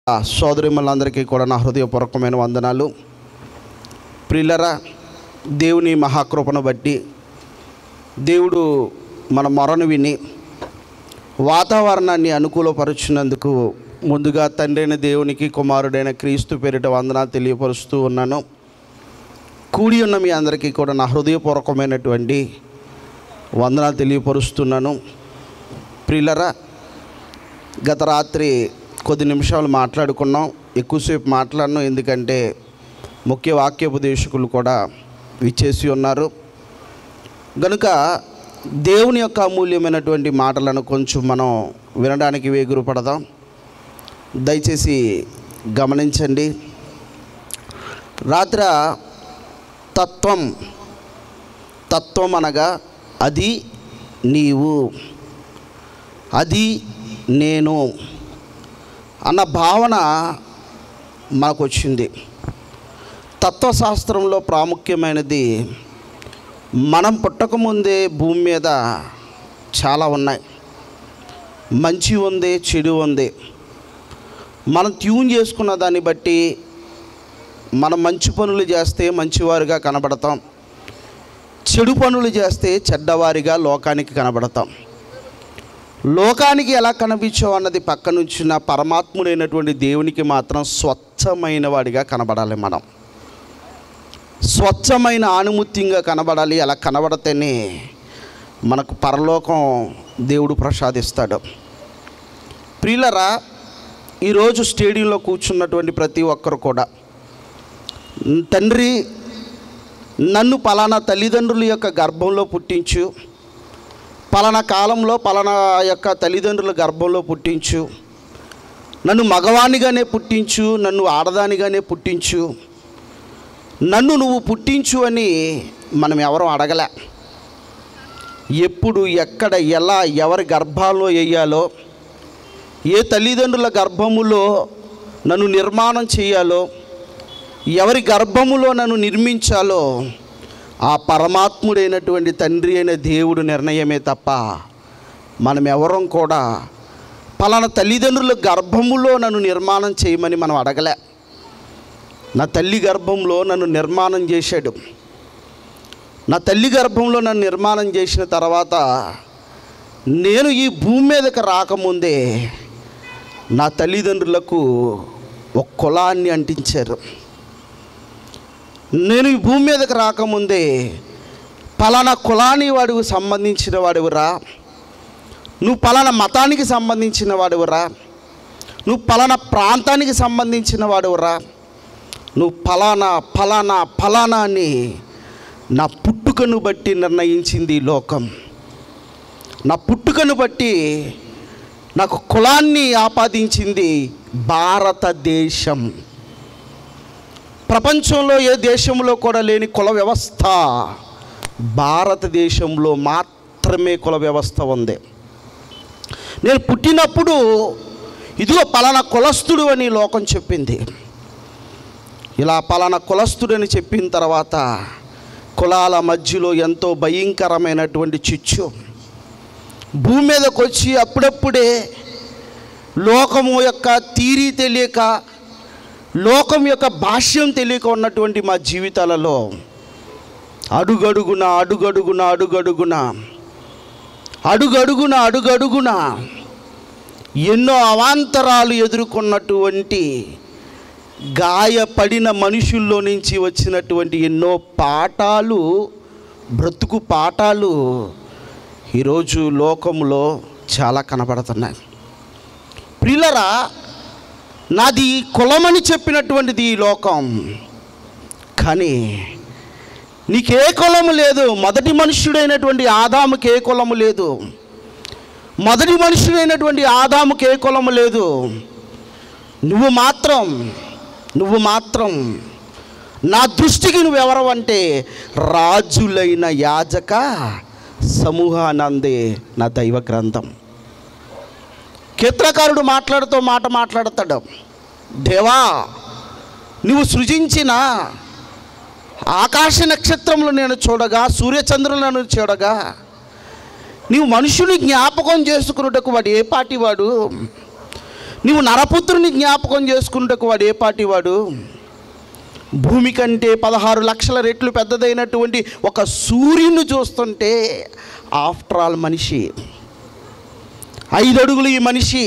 సోదరిమలందరికీ కూడా నా హృదయపూర్వకమైన వందనాలు ప్రిల్లరా దేవుని మహాకృపను బట్టి దేవుడు మన మొరను విని వాతావరణాన్ని అనుకూలపరుచున్నందుకు ముందుగా తండ్రైన దేవునికి కుమారుడైన క్రీస్తు పేరిట వందనాలు తెలియపరుస్తూ ఉన్నాను కూడి ఉన్న మీ అందరికీ కూడా నా హృదయపూర్వకమైనటువంటి వందనాలు తెలియపరుస్తున్నాను ప్రిల్లరా గత రాత్రి కొద్ది నిమిషాలు మాట్లాడుకున్నాం ఎక్కువసేపు మాట్లాడను ఎందుకంటే ముఖ్య వాక్యోపదేశకులు కూడా విచ్చేసి ఉన్నారు గనుక దేవుని యొక్క అమూల్యమైనటువంటి మాటలను కొంచెం మనం వినడానికి వేగురు పడదాం దయచేసి గమనించండి రాత్ర తత్వం తత్వం అనగా అది నీవు అది నేను అన్న భావన మనకు వచ్చింది తత్వశాస్త్రంలో ప్రాముఖ్యమైనది మనం పుట్టకముందే భూమి మీద చాలా ఉన్నాయి మంచి ఉంది చెడు ఉంది మనం ట్యూన్ చేసుకున్న దాన్ని బట్టి మనం మంచి పనులు చేస్తే మంచివారుగా కనబడతాం చెడు పనులు చేస్తే చెడ్డవారిగా లోకానికి కనబడతాం లోకానికి ఎలా కనిపించావు అన్నది పక్క నుంచిన పరమాత్ముడైనటువంటి దేవునికి మాత్రం స్వచ్ఛమైన వాడిగా కనబడాలి మనం స్వచ్ఛమైన ఆనుమత్యంగా కనబడాలి అలా కనబడితేనే మనకు పరలోకం దేవుడు ప్రసాదిస్తాడు ప్రియులరా ఈరోజు స్టేడియంలో కూర్చున్నటువంటి ప్రతి ఒక్కరు కూడా తండ్రి నన్ను పలానా తల్లిదండ్రుల యొక్క గర్భంలో పుట్టించు పలానా కాలంలో పలానా యొక్క తల్లిదండ్రుల గర్భంలో పుట్టించు నన్ను మగవాణిగానే పుట్టించు నన్ను ఆడదానిగానే పుట్టించు నన్ను నువ్వు పుట్టించు అని మనం ఎవరూ అడగలే ఎప్పుడు ఎక్కడ ఎలా ఎవరి గర్భాల్లో వేయాలో ఏ తల్లిదండ్రుల గర్భములో నన్ను నిర్మాణం చేయాలో ఎవరి గర్భములో నన్ను నిర్మించాలో ఆ పరమాత్ముడైనటువంటి తండ్రి అయిన దేవుడు నిర్ణయమే తప్ప మనం ఎవరం కూడా పలానా తల్లిదండ్రుల గర్భములో నన్ను నిర్మాణం చేయమని మనం అడగలే నా తల్లి గర్భంలో నన్ను నిర్మాణం చేశాడు నా తల్లి గర్భంలో నన్ను నిర్మాణం చేసిన తర్వాత నేను ఈ భూమి మీదకి రాకముందే నా తల్లిదండ్రులకు ఒక కులాన్ని అంటించారు నేను ఈ భూమి మీదకి రాకముందే పలానా కులాన్ని వాడికి సంబంధించిన వాడివిరా నువ్వు పలానా మతానికి సంబంధించిన వాడివిరా నువ్వు పలానా ప్రాంతానికి సంబంధించిన వాడివిరా నువ్వు ఫలానా ఫలానా ఫలానా అని నా పుట్టుకను బట్టి నిర్ణయించింది ఈ లోకం నా పుట్టుకను బట్టి నాకు కులాన్ని ఆపాదించింది భారతదేశం ప్రపంచంలో ఏ దేశంలో కూడా లేని కుల వ్యవస్థ భారతదేశంలో మాత్రమే కుల వ్యవస్థ ఉంది నేను పుట్టినప్పుడు ఇదిగో పలానా కులస్తుడు అని లోకం చెప్పింది ఇలా పలానా కులస్తుడని చెప్పిన తర్వాత కులాల మధ్యలో ఎంతో భయంకరమైనటువంటి చిచ్చు భూమి మీదకి వచ్చి అప్పుడప్పుడే లోకము యొక్క తీరి తెలియక లోకం యొక్క భాష్యం తెలియక ఉన్నటువంటి మా జీవితాలలో అడుగడుగున అడుగడుగున అడుగడుగున అడుగడుగున అడుగడుగున ఎన్నో అవాంతరాలు ఎదుర్కొన్నటువంటి గాయపడిన మనుషుల్లో నుంచి వచ్చినటువంటి ఎన్నో పాఠాలు బ్రతుకు పాఠాలు ఈరోజు లోకంలో చాలా కనబడుతున్నాయి ప్రియులరా నాది కులమని చెప్పినటువంటిది ఈ లోకం కానీ నీకే కులము లేదు మొదటి మనుష్యుడైనటువంటి ఆదాముకి ఏ కులము లేదు మొదటి మనుషుడైనటువంటి ఆదాముకి ఏ కులము లేదు నువ్వు మాత్రం నువ్వు మాత్రం నా దృష్టికి నువ్వు ఎవరవంటే రాజులైన యాజక సమూహానందే నా దైవ గ్రంథం కీర్తనకారుడు మాట్లాడుతూ మాట మాట్లాడతాడు దేవా నువ్వు సృజించిన ఆకాశ నక్షత్రములు నేను చూడగా సూర్యచంద్రులను చూడగా నీవు మనుషుని జ్ఞాపకం చేసుకున్నటకు వాడు ఏ పాటి వాడు నీవు నరపుత్రుని జ్ఞాపకం చేసుకుంటకు వాడు ఏ పాటి వాడు భూమి కంటే పదహారు లక్షల రెట్లు పెద్దదైనటువంటి ఒక సూర్యుని చూస్తుంటే ఆఫ్టర్ ఆల్ మనిషి ఐదు అడుగులు ఈ మనిషి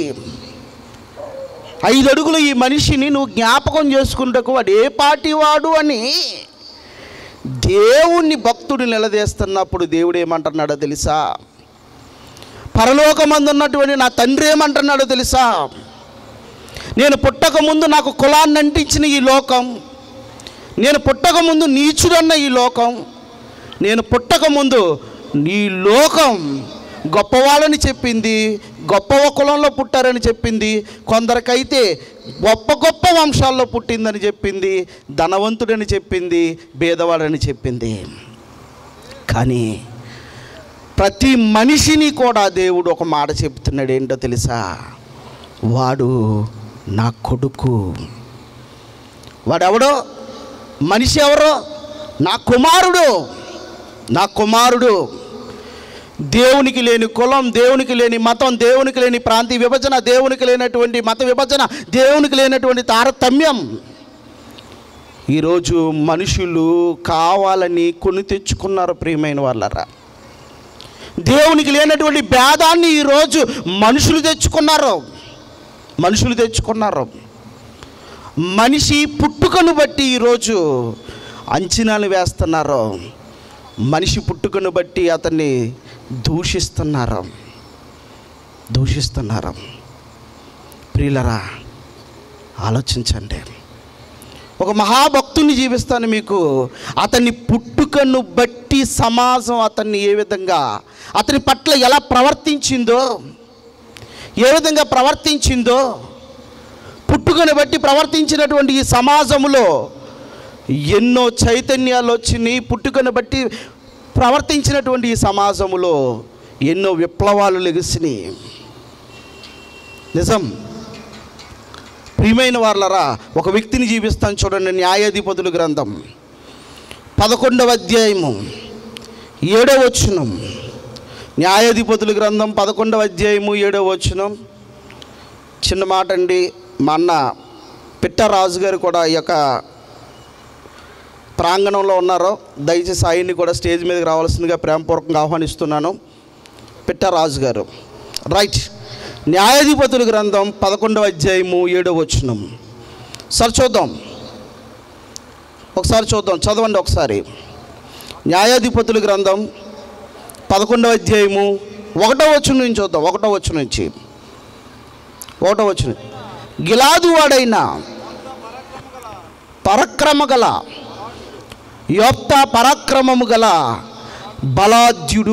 ఐదు అడుగులు ఈ మనిషిని నువ్వు జ్ఞాపకం చేసుకుంటకు వాడు ఏ పాటి వాడు అని దేవుణ్ణి భక్తుడు నిలదీస్తున్నప్పుడు దేవుడు ఏమంటున్నాడో తెలుసా పరలోకమందు ఉన్నటువంటి నా తండ్రి ఏమంటున్నాడో తెలుసా నేను పుట్టక ముందు నాకు కులాన్ని అంటించిన ఈ లోకం నేను పుట్టక ముందు నీచుడన్న ఈ లోకం నేను పుట్టక ముందు ఈ లోకం గొప్పవాళ్ళని చెప్పింది గొప్ప కులంలో పుట్టారని చెప్పింది కొందరికైతే గొప్ప గొప్ప వంశాల్లో పుట్టిందని చెప్పింది ధనవంతుడని చెప్పింది భేదవాడని చెప్పింది కానీ ప్రతి మనిషిని కూడా దేవుడు ఒక మాట చెప్తున్నాడు ఏంటో తెలుసా వాడు నా కొడుకు వాడెవడో మనిషి ఎవరో నా కుమారుడు నా కుమారుడు దేవునికి లేని కులం దేవునికి లేని మతం దేవునికి లేని ప్రాంతీయ విభజన దేవునికి లేనటువంటి మత విభజన దేవునికి లేనటువంటి తారతమ్యం ఈరోజు మనుషులు కావాలని కొని తెచ్చుకున్నారు ప్రియమైన వాళ్ళరా దేవునికి లేనటువంటి భేదాన్ని ఈరోజు మనుషులు తెచ్చుకున్నారు మనుషులు తెచ్చుకున్నారు మనిషి పుట్టుకను బట్టి ఈరోజు అంచనాలు వేస్తున్నారు మనిషి పుట్టుకను బట్టి అతన్ని దూషిస్తున్నారు దూషిస్తున్నారు ప్రియులరా ఆలోచించండి ఒక మహాభక్తుని జీవిస్తాను మీకు అతన్ని పుట్టుకను బట్టి సమాజం అతన్ని ఏ విధంగా అతని పట్ల ఎలా ప్రవర్తించిందో ఏ విధంగా ప్రవర్తించిందో పుట్టుకను బట్టి ప్రవర్తించినటువంటి ఈ సమాజంలో ఎన్నో చైతన్యాలు వచ్చినాయి పుట్టుకను బట్టి ప్రవర్తించినటువంటి ఈ సమాజంలో ఎన్నో విప్లవాలు లెగిసినాయి నిజం ప్రియమైన వాళ్ళరా ఒక వ్యక్తిని జీవిస్తాను చూడండి న్యాయాధిపతుల గ్రంథం పదకొండవ అధ్యాయము ఏడవ వచనం న్యాయాధిపతుల గ్రంథం పదకొండవ అధ్యాయము ఏడవ వచనం చిన్న మాట అండి మా అన్న పిట్టరాజు గారు కూడా ఈ యొక్క ప్రాంగణంలో ఉన్నారో దయచేసి ఆయన్ని కూడా స్టేజ్ మీదకి రావాల్సిందిగా ప్రేమపూర్వకంగా ఆహ్వానిస్తున్నాను పిట్టరాజు గారు రైట్ న్యాయాధిపతుల గ్రంథం పదకొండవ అధ్యాయము ఏడవ వచనం సార్ చూద్దాం ఒకసారి చూద్దాం చదవండి ఒకసారి న్యాయాధిపతుల గ్రంథం పదకొండవ అధ్యాయము ఒకటో వచ్చును నుంచి చూద్దాం ఒకటో వచ్చు నుంచి ఒకటో వచ్చును గిలాదు వాడైన పరక్రమ గల యోప్త పరాక్రమము గల బలాద్యుడు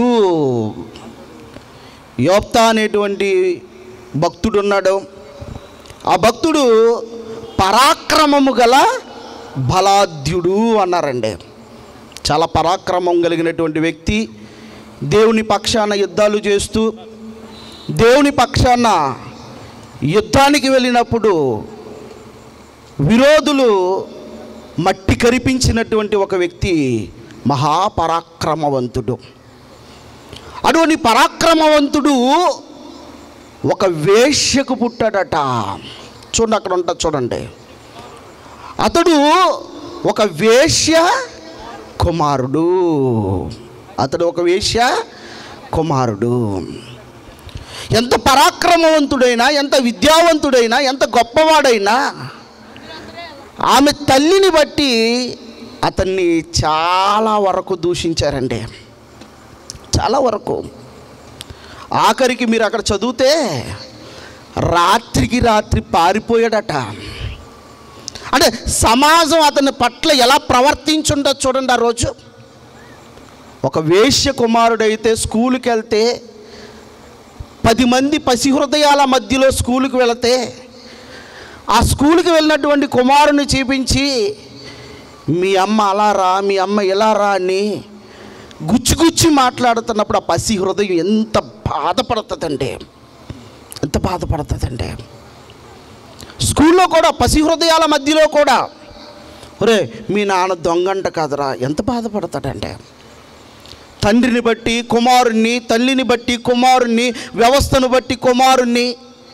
యోప్త అనేటువంటి భక్తుడు ఉన్నాడు ఆ భక్తుడు పరాక్రమము గల బలాద్యుడు అన్నారండి చాలా పరాక్రమం కలిగినటువంటి వ్యక్తి దేవుని పక్షాన యుద్ధాలు చేస్తూ దేవుని పక్షాన యుద్ధానికి వెళ్ళినప్పుడు విరోధులు మట్టి కరిపించినటువంటి ఒక వ్యక్తి మహాపరాక్రమవంతుడు అటువంటి పరాక్రమవంతుడు ఒక వేశ్యకు పుట్టాడట చూడండి అక్కడ ఉంటా చూడండి అతడు ఒక వేశ్య కుమారుడు అతడు ఒక వేశ్య కుమారుడు ఎంత పరాక్రమవంతుడైనా ఎంత విద్యావంతుడైనా ఎంత గొప్పవాడైనా ఆమె తల్లిని బట్టి అతన్ని చాలా వరకు దూషించారండి చాలా వరకు ఆఖరికి మీరు అక్కడ చదివితే రాత్రికి రాత్రి పారిపోయాడట అంటే సమాజం అతని పట్ల ఎలా ప్రవర్తించుండో చూడండి ఆ రోజు ఒక వేశ్య కుమారుడైతే స్కూల్కి వెళ్తే పది మంది పసి హృదయాల మధ్యలో స్కూల్కి వెళితే ఆ స్కూల్కి వెళ్ళినటువంటి కుమారుని చూపించి మీ అమ్మ అలా రా మీ అమ్మ ఇలా రా అని గుచ్చి గుచ్చి మాట్లాడుతున్నప్పుడు ఆ పసి హృదయం ఎంత బాధపడుతుందండి ఎంత బాధపడుతుందండి స్కూల్లో కూడా పసి హృదయాల మధ్యలో కూడా ఒరే మీ నాన్న దొంగంట కాదురా ఎంత బాధపడతాడంటే తండ్రిని బట్టి కుమారుణ్ణి తల్లిని బట్టి కుమారుణ్ణి వ్యవస్థను బట్టి కుమారుణ్ణి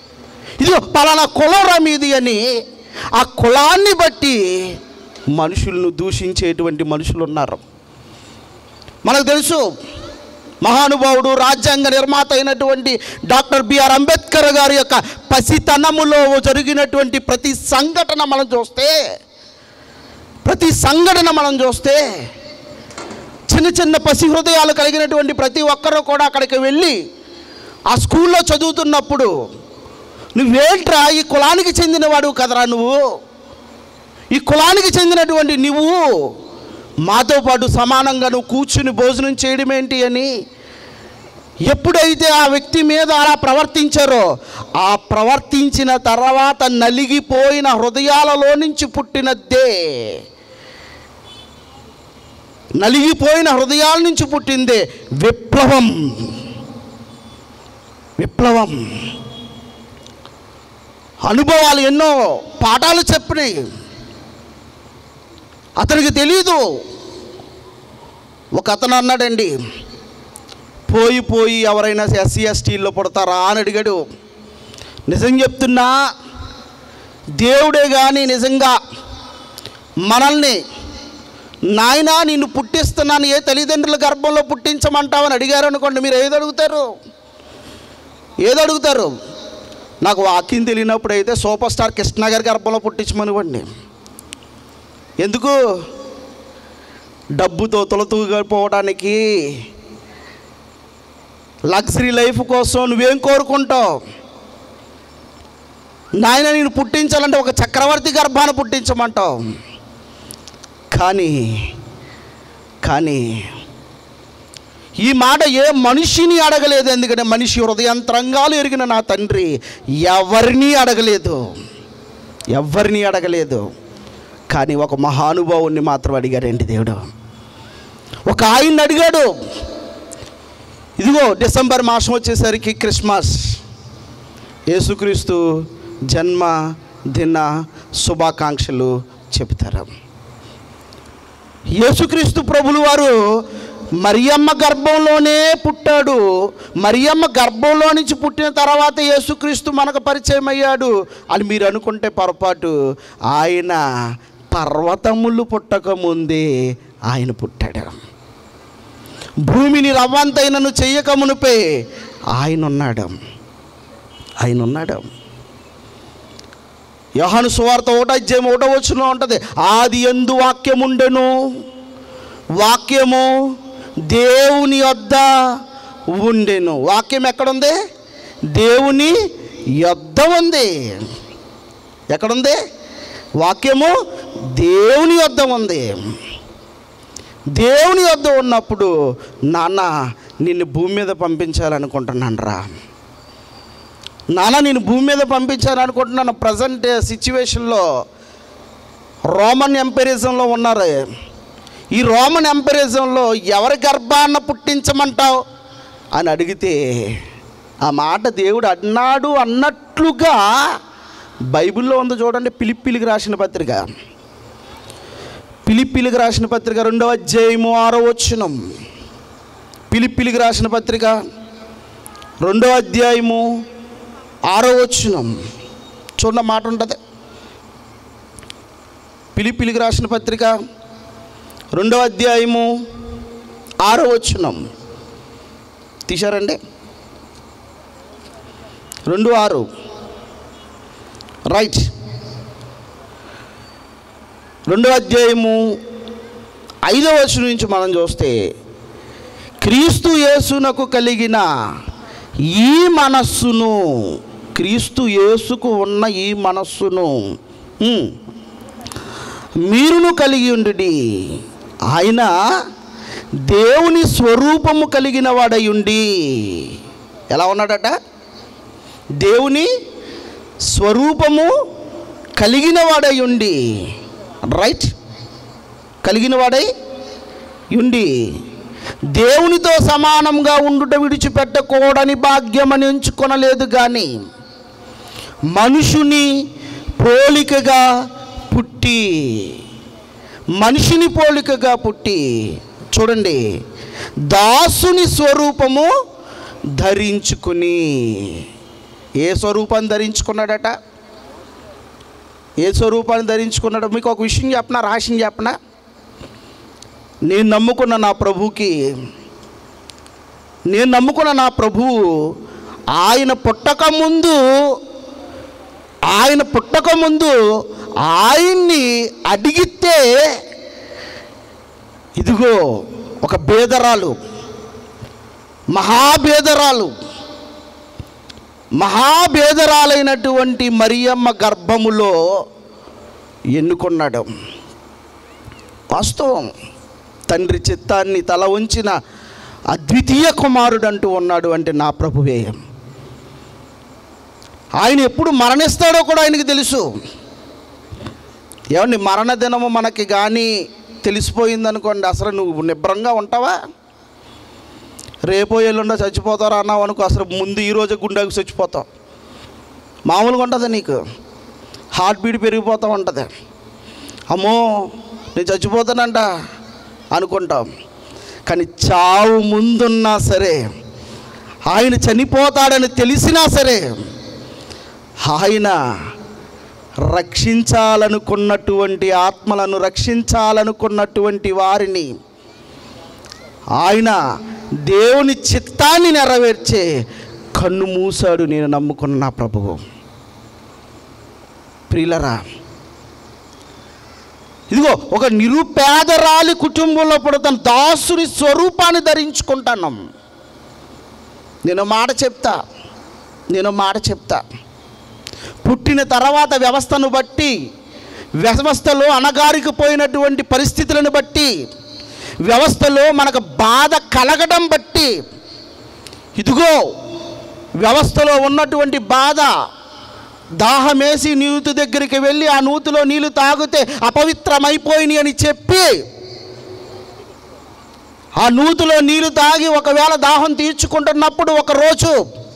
ఇదిగో పలానా కులం రా మీది అని ఆ కులాన్ని బట్టి మనుషులను దూషించేటువంటి మనుషులు ఉన్నారు మనకు తెలుసు మహానుభావుడు రాజ్యాంగ నిర్మాత అయినటువంటి డాక్టర్ బిఆర్ అంబేద్కర్ గారి యొక్క పసితనములో జరిగినటువంటి ప్రతి సంఘటన మనం చూస్తే ప్రతి సంఘటన మనం చూస్తే చిన్న చిన్న పసి హృదయాలు కలిగినటువంటి ప్రతి ఒక్కరూ కూడా అక్కడికి వెళ్ళి ఆ స్కూల్లో చదువుతున్నప్పుడు నువ్వేంట్రా ఈ కులానికి చెందినవాడు కదరా నువ్వు ఈ కులానికి చెందినటువంటి నువ్వు మాతో పాటు సమానంగా నువ్వు కూర్చుని భోజనం చేయడం ఏంటి అని ఎప్పుడైతే ఆ వ్యక్తి మీద అలా ప్రవర్తించారో ఆ ప్రవర్తించిన తర్వాత నలిగిపోయిన హృదయాలలో నుంచి పుట్టినద్దే నలిగిపోయిన హృదయాల నుంచి పుట్టిందే విప్లవం విప్లవం అనుభవాలు ఎన్నో పాఠాలు చెప్పినాయి అతనికి తెలీదు ఒక అతను అన్నాడండి పోయి పోయి ఎవరైనా ఎస్సీ ఎస్టీల్లో పుడతారా అని అడిగాడు నిజం చెప్తున్నా దేవుడే కానీ నిజంగా మనల్ని నాయనా నిన్ను పుట్టిస్తున్నాను ఏ తల్లిదండ్రుల గర్భంలో పుట్టించమంటావని అడిగారు అనుకోండి మీరు ఏది అడుగుతారు ఏది అడుగుతారు నాకు వాక్యం తెలియనప్పుడు అయితే సూపర్ స్టార్ కృష్ణ గారి గర్భంలో పుట్టించమనివ్వండి ఎందుకు డబ్బుతో తొలతూగిపోవడానికి లగ్జరీ లైఫ్ కోసం నువ్వేం కోరుకుంటావు నాయన నేను పుట్టించాలంటే ఒక చక్రవర్తి గర్భాన పుట్టించమంటావు కానీ కానీ ఈ మాట ఏ మనిషిని అడగలేదు ఎందుకంటే మనిషి హృదయంతరంగాలు ఎరిగిన నా తండ్రి ఎవరిని అడగలేదు ఎవరిని అడగలేదు కానీ ఒక మహానుభావుణ్ణి మాత్రం అడిగాడండి దేవుడు ఒక ఆయన్ని అడిగాడు ఇదిగో డిసెంబర్ మాసం వచ్చేసరికి క్రిస్మస్ యేసుక్రీస్తు జన్మ దిన శుభాకాంక్షలు చెబుతారు యేసుక్రీస్తు ప్రభులు వారు మరియమ్మ గర్భంలోనే పుట్టాడు మరియమ్మ గర్భంలో నుంచి పుట్టిన తర్వాత యేసుక్రీస్తు మనకు పరిచయం అయ్యాడు అని మీరు అనుకుంటే పొరపాటు ఆయన పర్వతములు పుట్టకముందే ఆయన పుట్టాడు భూమిని రవ్వంతైనను చెయ్యక మునిపే ఆయన ఉన్నాడు ఆయన ఉన్నాడు యోహాను సువార్త ఒకటో అధ్యాయం ఒకటో వచ్చిన ఉంటుంది ఆది ఎందు వాక్యముండెను వాక్యము దేవుని యొద్ద ఉండెను వాక్యం ఎక్కడుంది దేవుని యొద్ద ఉంది ఎక్కడుంది వాక్యము దేవుని యొద్ద ఉంది దేవుని యొద్ద ఉన్నప్పుడు నాన్న నిన్ను భూమి మీద పంపించాలనుకుంటున్నాను రా నాన్న నేను భూమి మీద పంపించాలనుకుంటున్నాను ప్రజెంట్ సిచ్యువేషన్లో రోమన్ ఎంపైరిజంలో ఉన్నారు ఈ రోమన్ ఎంపైరిజంలో ఎవరి గర్భాన్న పుట్టించమంటావు అని అడిగితే ఆ మాట దేవుడు అన్నాడు అన్నట్లుగా బైబిల్లో ఉంది చూడండి పిలిపిలికి రాసిన పత్రిక పిలిపిలికి రాసిన పత్రిక రెండవ అధ్యాయము ఆరో వచనం పిలిపిలికి రాసిన పత్రిక రెండవ అధ్యాయము ఆరో వచనం చూడ మాట ఉంటుంది పిలిపిలికి రాసిన పత్రిక రెండవ అధ్యాయము ఆరో వచనం తీశారండి రెండు ఆరు రైట్ రెండో అధ్యాయము ఐదవ వచనం నుంచి మనం చూస్తే క్రీస్తు యేసునకు కలిగిన ఈ మనస్సును క్రీస్తు యేసుకు ఉన్న ఈ మనస్సును ఉమ్, మీరును కలిగి ఉండి ఆయన దేవుని స్వరూపము కలిగిన వాడై ఉండి ఎలా ఉన్నాడట దేవుని స్వరూపము కలిగిన వాడై ఉండి రైట్ కలిగిన వాడై ఉండి దేవునితో సమానంగా ఉండుట విడిచిపెట్టకూడని భాగ్యమని ఎంచుకొనలేదు కానీ మనుషుని పోలికగా పుట్టి మనిషిని పోలికగా పుట్టి చూడండి దాసుని స్వరూపము ధరించుకుని ఏ స్వరూపాన్ని ధరించుకున్నాడట ఏ స్వరూపాన్ని ధరించుకున్నాడు మీకు ఒక విషయం చెప్పనా రహస్యం చెప్పనా నేను నమ్ముకున్న నా ప్రభుకి నేను నమ్ముకున్న నా ప్రభువు ఆయన పుట్టక ముందు ఆయన పుట్టక ముందు ఆయన్ని అడిగితే ఇదిగో ఒక బేదరాలు మహాబేదరాలు మహాభేదరాలైనటువంటి మరియమ్మ గర్భములో ఎన్నుకున్నాడు వాస్తవం తండ్రి చిత్తాన్ని తల ఉంచిన అద్వితీయ కుమారుడు అంటూ ఉన్నాడు అంటే నా ప్రభువే ఆయన ఎప్పుడు మరణిస్తాడో కూడా ఆయనకి తెలుసు ఏమండి మరణ దినము మనకి కానీ తెలిసిపోయిందనుకోండి అసలు నువ్వు నిబ్రంగా ఉంటావా రేపో ఎల్లుండో చచ్చిపోతారా అన్నావు అనుకో అసలు ముందు ఈరోజు గుండెకి చచ్చిపోతావు మామూలుగా ఉంటుంది నీకు హార్ట్ బీట్ పెరిగిపోతూ ఉంటుంది అమ్మో నేను చచ్చిపోతానంట అనుకుంటాం కానీ చావు ముందున్నా సరే ఆయన చనిపోతాడని తెలిసినా సరే ఆయన రక్షించాలనుకున్నటువంటి ఆత్మలను రక్షించాలనుకున్నటువంటి వారిని ఆయన దేవుని చిత్తాన్ని నెరవేర్చే కన్ను మూసాడు నేను నమ్ముకున్న నా ప్రభువు ప్రియులరా ఇదిగో ఒక నిరుపేదరాలి కుటుంబంలో పుడతాను దాసుని స్వరూపాన్ని ధరించుకుంటాను నేను మాట చెప్తా నేను మాట చెప్తా పుట్టిన తర్వాత వ్యవస్థను బట్టి వ్యవస్థలో అణగారికిపోయినటువంటి పరిస్థితులను బట్టి వ్యవస్థలో మనకు బాధ కలగడం బట్టి ఇదిగో వ్యవస్థలో ఉన్నటువంటి బాధ దాహమేసి నూతు దగ్గరికి వెళ్ళి ఆ నూతిలో నీళ్లు తాగితే అపవిత్రమైపోయినాయి అని చెప్పి ఆ నూతిలో నీళ్లు తాగి ఒకవేళ దాహం తీర్చుకుంటున్నప్పుడు ఒకరోజు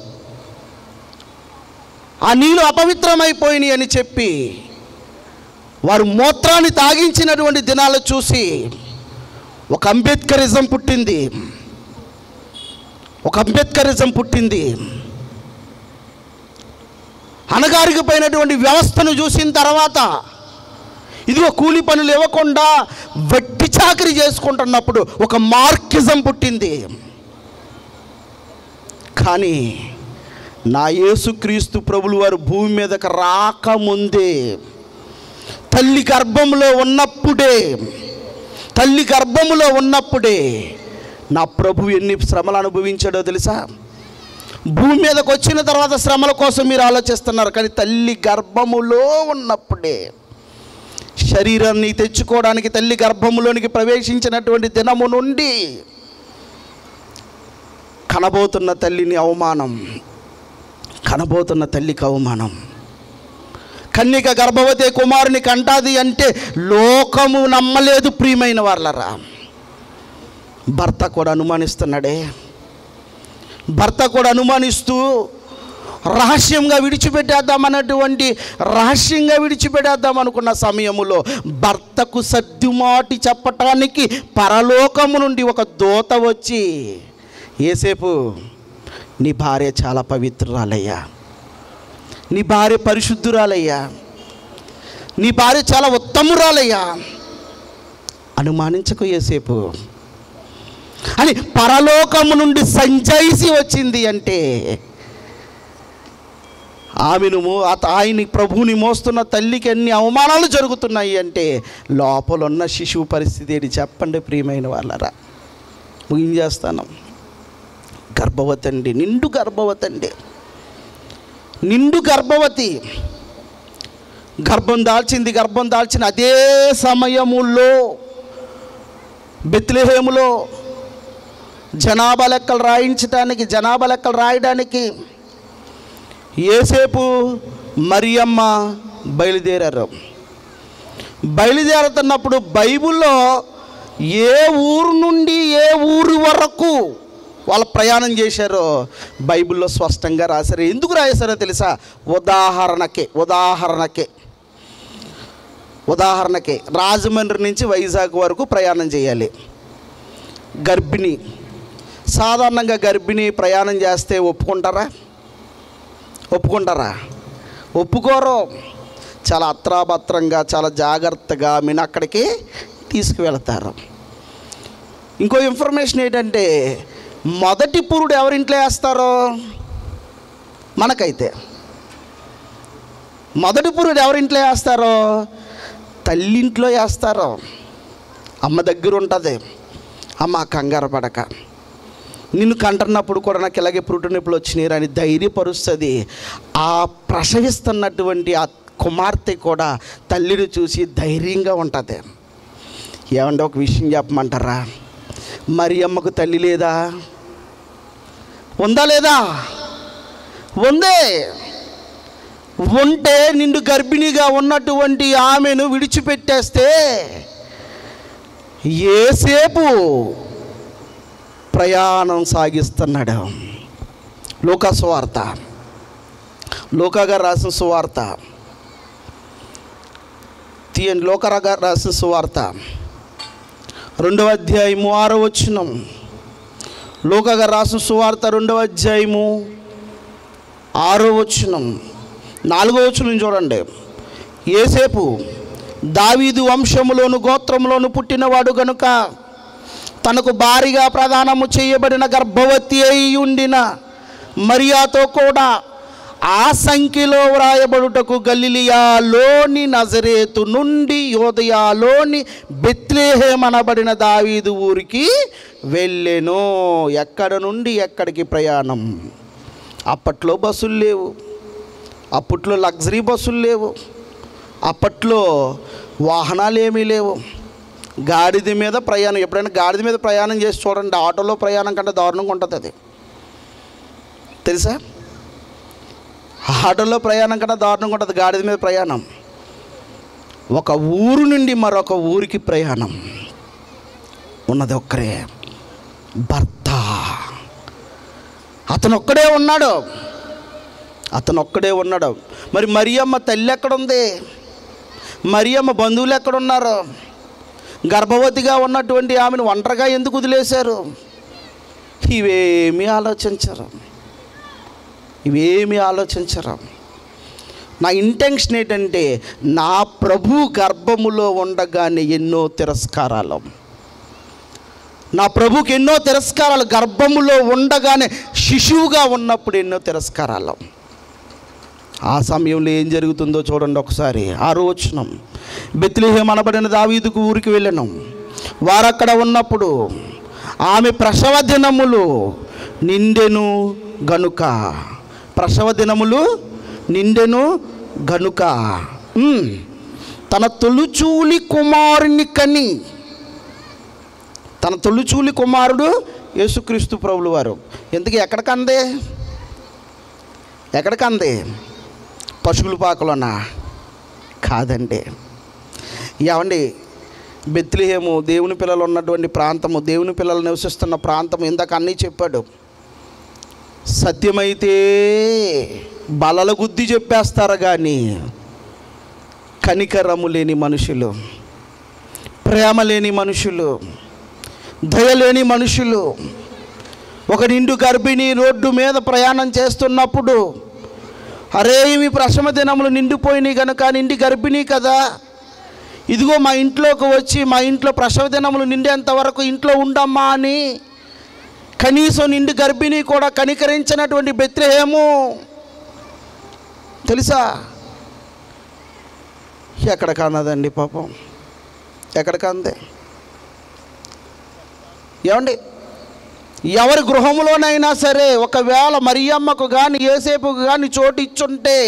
ఆ నీళ్ళు అపవిత్రమైపోయినాయి అని చెప్పి వారు మూత్రాన్ని తాగించినటువంటి దినాలు చూసి ఒక అంబేద్కరిజం పుట్టింది ఒక అంబేద్కరిజం పుట్టింది అణగారిగిపోయినటువంటి వ్యవస్థను చూసిన తర్వాత ఇదిగో కూలి పనులు ఇవ్వకుండా వట్టి చాకరీ చేసుకుంటున్నప్పుడు ఒక మార్కిజం పుట్టింది కానీ నా యేసుక్రీస్తు ప్రభులు వారు భూమి మీదకి రాకముందే తల్లి గర్భంలో ఉన్నప్పుడే తల్లి గర్భములో ఉన్నప్పుడే నా ప్రభు ఎన్ని శ్రమలు అనుభవించాడో తెలుసా భూమి మీదకి వచ్చిన తర్వాత శ్రమల కోసం మీరు ఆలోచిస్తున్నారు కానీ తల్లి గర్భములో ఉన్నప్పుడే శరీరాన్ని తెచ్చుకోవడానికి తల్లి గర్భములోనికి ప్రవేశించినటువంటి దినము నుండి కనబోతున్న తల్లిని అవమానం కనబోతున్న తల్లికి అవమానం కన్యక గర్భవతి కుమారుని కంటాది అంటే లోకము నమ్మలేదు ప్రియమైన వాళ్ళరా భర్త కూడా అనుమానిస్తున్నాడే భర్త కూడా అనుమానిస్తూ రహస్యంగా విడిచిపెట్టేద్దామన్నటువంటి రహస్యంగా విడిచిపెట్టేద్దాం అనుకున్న సమయములో భర్తకు సర్దుమాటి చెప్పటానికి పరలోకము నుండి ఒక దూత వచ్చి ఏసేపు నీ భార్య చాలా పవిత్రురాలయ్యా నీ భార్య పరిశుద్ధురాలయ్యా నీ భార్య చాలా ఉత్తమురాలయ్యా అనుమానించకు ఏసేపు అని పరలోకము నుండి సంజయిసి వచ్చింది అంటే ఆమెను మో- అత- ఆయన్ని ప్రభువుని మోస్తున్న తల్లికి ఎన్ని అవమానాలు జరుగుతున్నాయి అంటే లోపల ఉన్న శిశువు పరిస్థితి ఏంటి చెప్పండి ప్రియమైన వాళ్ళరా ముగించేస్తాను గర్భవతి అండి నిండు గర్భవతి అండి నిండు గర్భవతి గర్భం దాల్చింది గర్భం దాల్చిన అదే సమయములో బెత్లెహేములో జనాభా లెక్కలు రాయించడానికి జనాభా లెక్కలు రాయడానికి ఏసేపు మరియమ్మ బయలుదేరారు బయలుదేరుతున్నప్పుడు బైబిల్లో ఏ ఊరు నుండి ఏ ఊరు వరకు వాళ్ళు ప్రయాణం చేశారో బైబిల్లో స్పష్టంగా రాశారు ఎందుకు రాశారో తెలుసా ఉదాహరణకే ఉదాహరణకే ఉదాహరణకి రాజమండ్రి నుంచి వైజాగ్ వరకు ప్రయాణం చేయాలి గర్భిణి సాధారణంగా గర్భిణి ప్రయాణం చేస్తే ఒప్పుకుంటారా ఒప్పుకుంటారా ఒప్పుకోరు చాలా అత్రాభత్రంగా చాలా జాగ్రత్తగా మీను అక్కడికి తీసుకువెళతారు ఇంకో ఇన్ఫర్మేషన్ ఏంటంటే మొదటి పురుడు ఎవరింట్లో వేస్తారో మనకైతే మొదటి పురుడు ఎవరింట్లో వేస్తారో తల్లింట్లో వేస్తారో అమ్మ దగ్గర ఉంటుంది అమ్మ కంగారు పడక నిన్ను కంటున్నప్పుడు కూడా నాకు ఇలాగే పురుటు నొప్పులు వచ్చినాయి అని ధైర్యపరుస్తుంది ఆ ప్రసవిస్తున్నటువంటి ఆ కుమార్తె కూడా తల్లిని చూసి ధైర్యంగా ఉంటుంది ఏమంటే ఒక విషయం చెప్పమంటారా మరి అమ్మకు తల్లి లేదా ఉందా లేదా ఉందే ఉంటే నిండు గర్భిణిగా ఉన్నటువంటి ఆమెను విడిచిపెట్టేస్తే ఏసేపు ప్రయాణం సాగిస్తున్నాడు లోకా సువార్త లోకా గారు రాసిన సువార్త తీయండి లోకరా గారు రాసిన సువార్త రెండవ అధ్యాయము ఆరో వచ్చినం లోకా గారు రాసిన సువార్త రెండవ అధ్యాయము ఆరో వచ్చినం నాలుగో వచ్చినం చూడండి ఏసేపు దావీదు వంశములోను గోత్రములోను పుట్టినవాడు గనుక తనకు భారీగా ప్రదానము చేయబడిన గర్భవతి అయి ఉండిన మరియాతో కూడా ఆ సంఖ్యలో వ్రాయబడుటకు గలిలియాలోని నజరేతు నుండి యోదయాలోని బెత్లేహేం అనబడిన దావీదు ఊరికి వెళ్ళెను ఎక్కడ నుండి ఎక్కడికి ప్రయాణం అప్పట్లో బస్సులు లేవు అప్పట్లో లగ్జరీ బస్సులు లేవు అప్పట్లో వాహనాలు ఏమీ లేవు గాడిద మీద ప్రయాణం ఎప్పుడైనా గాడిద మీద ప్రయాణం చేసి చూడండి ఆటోలో ప్రయాణం కంటే దారుణంగా ఉంటుంది అది తెలుసా ఆటోలో ప్రయాణం కన్నా దారుణంగా ఉంటుంది గాడిద మీద ప్రయాణం ఒక ఊరు నుండి మరొక ఊరికి ప్రయాణం ఉన్నది ఒక్కరే భర్త అతను ఒక్కడే ఉన్నాడు అతను ఒక్కడే ఉన్నాడు మరి మరియమ్మ తల్లి ఎక్కడుంది మరియమ్మ బంధువులు ఎక్కడున్నారు గర్భవతిగా ఉన్నటువంటి ఆమెను ఒంటరిగా ఎందుకు వదిలేశారు ఇవేమీ ఆలోచించరు ఇవేమీ ఆలోచించరు నా ఇంటెన్షన్ ఏంటంటే నా ప్రభు గర్భములో ఉండగానే ఎన్నో తిరస్కారాలు నా ప్రభుకి ఎన్నో తిరస్కారాలు గర్భములో ఉండగానే శిశువుగా ఉన్నప్పుడు ఎన్నో తిరస్కారాలు ఆ సమయంలో ఏం జరుగుతుందో చూడండి ఒకసారి ఆ రోజునం బెత్లిహేం అనబడిన దావీదుకు ఊరికి వెళ్ళను వారక్కడ ఉన్నప్పుడు ఆమె ప్రసవ దినములు నిండెను గనుక ప్రసవ దినములు నిండెను గనుక ఉమ్, తన తొలుచూలి కుమారుని కని తన తొలిచూలి కుమారుడు యేసుక్రీస్తు ప్రభులు వారు ఎందుకు ఎక్కడికందే ఎక్కడికందే పశువుల పాకలోనా కాదండి ఏమండి బెత్లిహేము దేవుని పిల్లలు ఉన్నటువంటి ప్రాంతము దేవుని పిల్లలు నివసిస్తున్న ప్రాంతం ఇందాక అన్నీ చెప్పాడు సత్యమైతే బలల గుద్ది చెప్పేస్తారు కానీ కనికరము లేని మనుషులు ప్రేమ లేని మనుషులు దయ లేని మనుషులు ఒక నిండు గర్భిణి రోడ్డు మీద ప్రయాణం చేస్తున్నప్పుడు అరే ఇవి ప్రసమ దినములు నిండిపోయినాయి కనుక నిండి గర్భిణీ కదా ఇదిగో మా ఇంట్లోకి వచ్చి మా ఇంట్లో ప్రసవ దినములు నిండేంత వరకు ఇంట్లో ఉండమ్మా అని కనీసం నిండు గర్భిణీ కూడా కనికరించినటువంటి బెత్రహేము తెలుసా ఎక్కడ కానదండి పాపం ఎక్కడ కాందే ఏమండి ఎవరి గృహంలోనైనా సరే ఒకవేళ మరియమ్మకు కానీ ఏసేపుకు కానీ చోటు ఇచ్చుంటే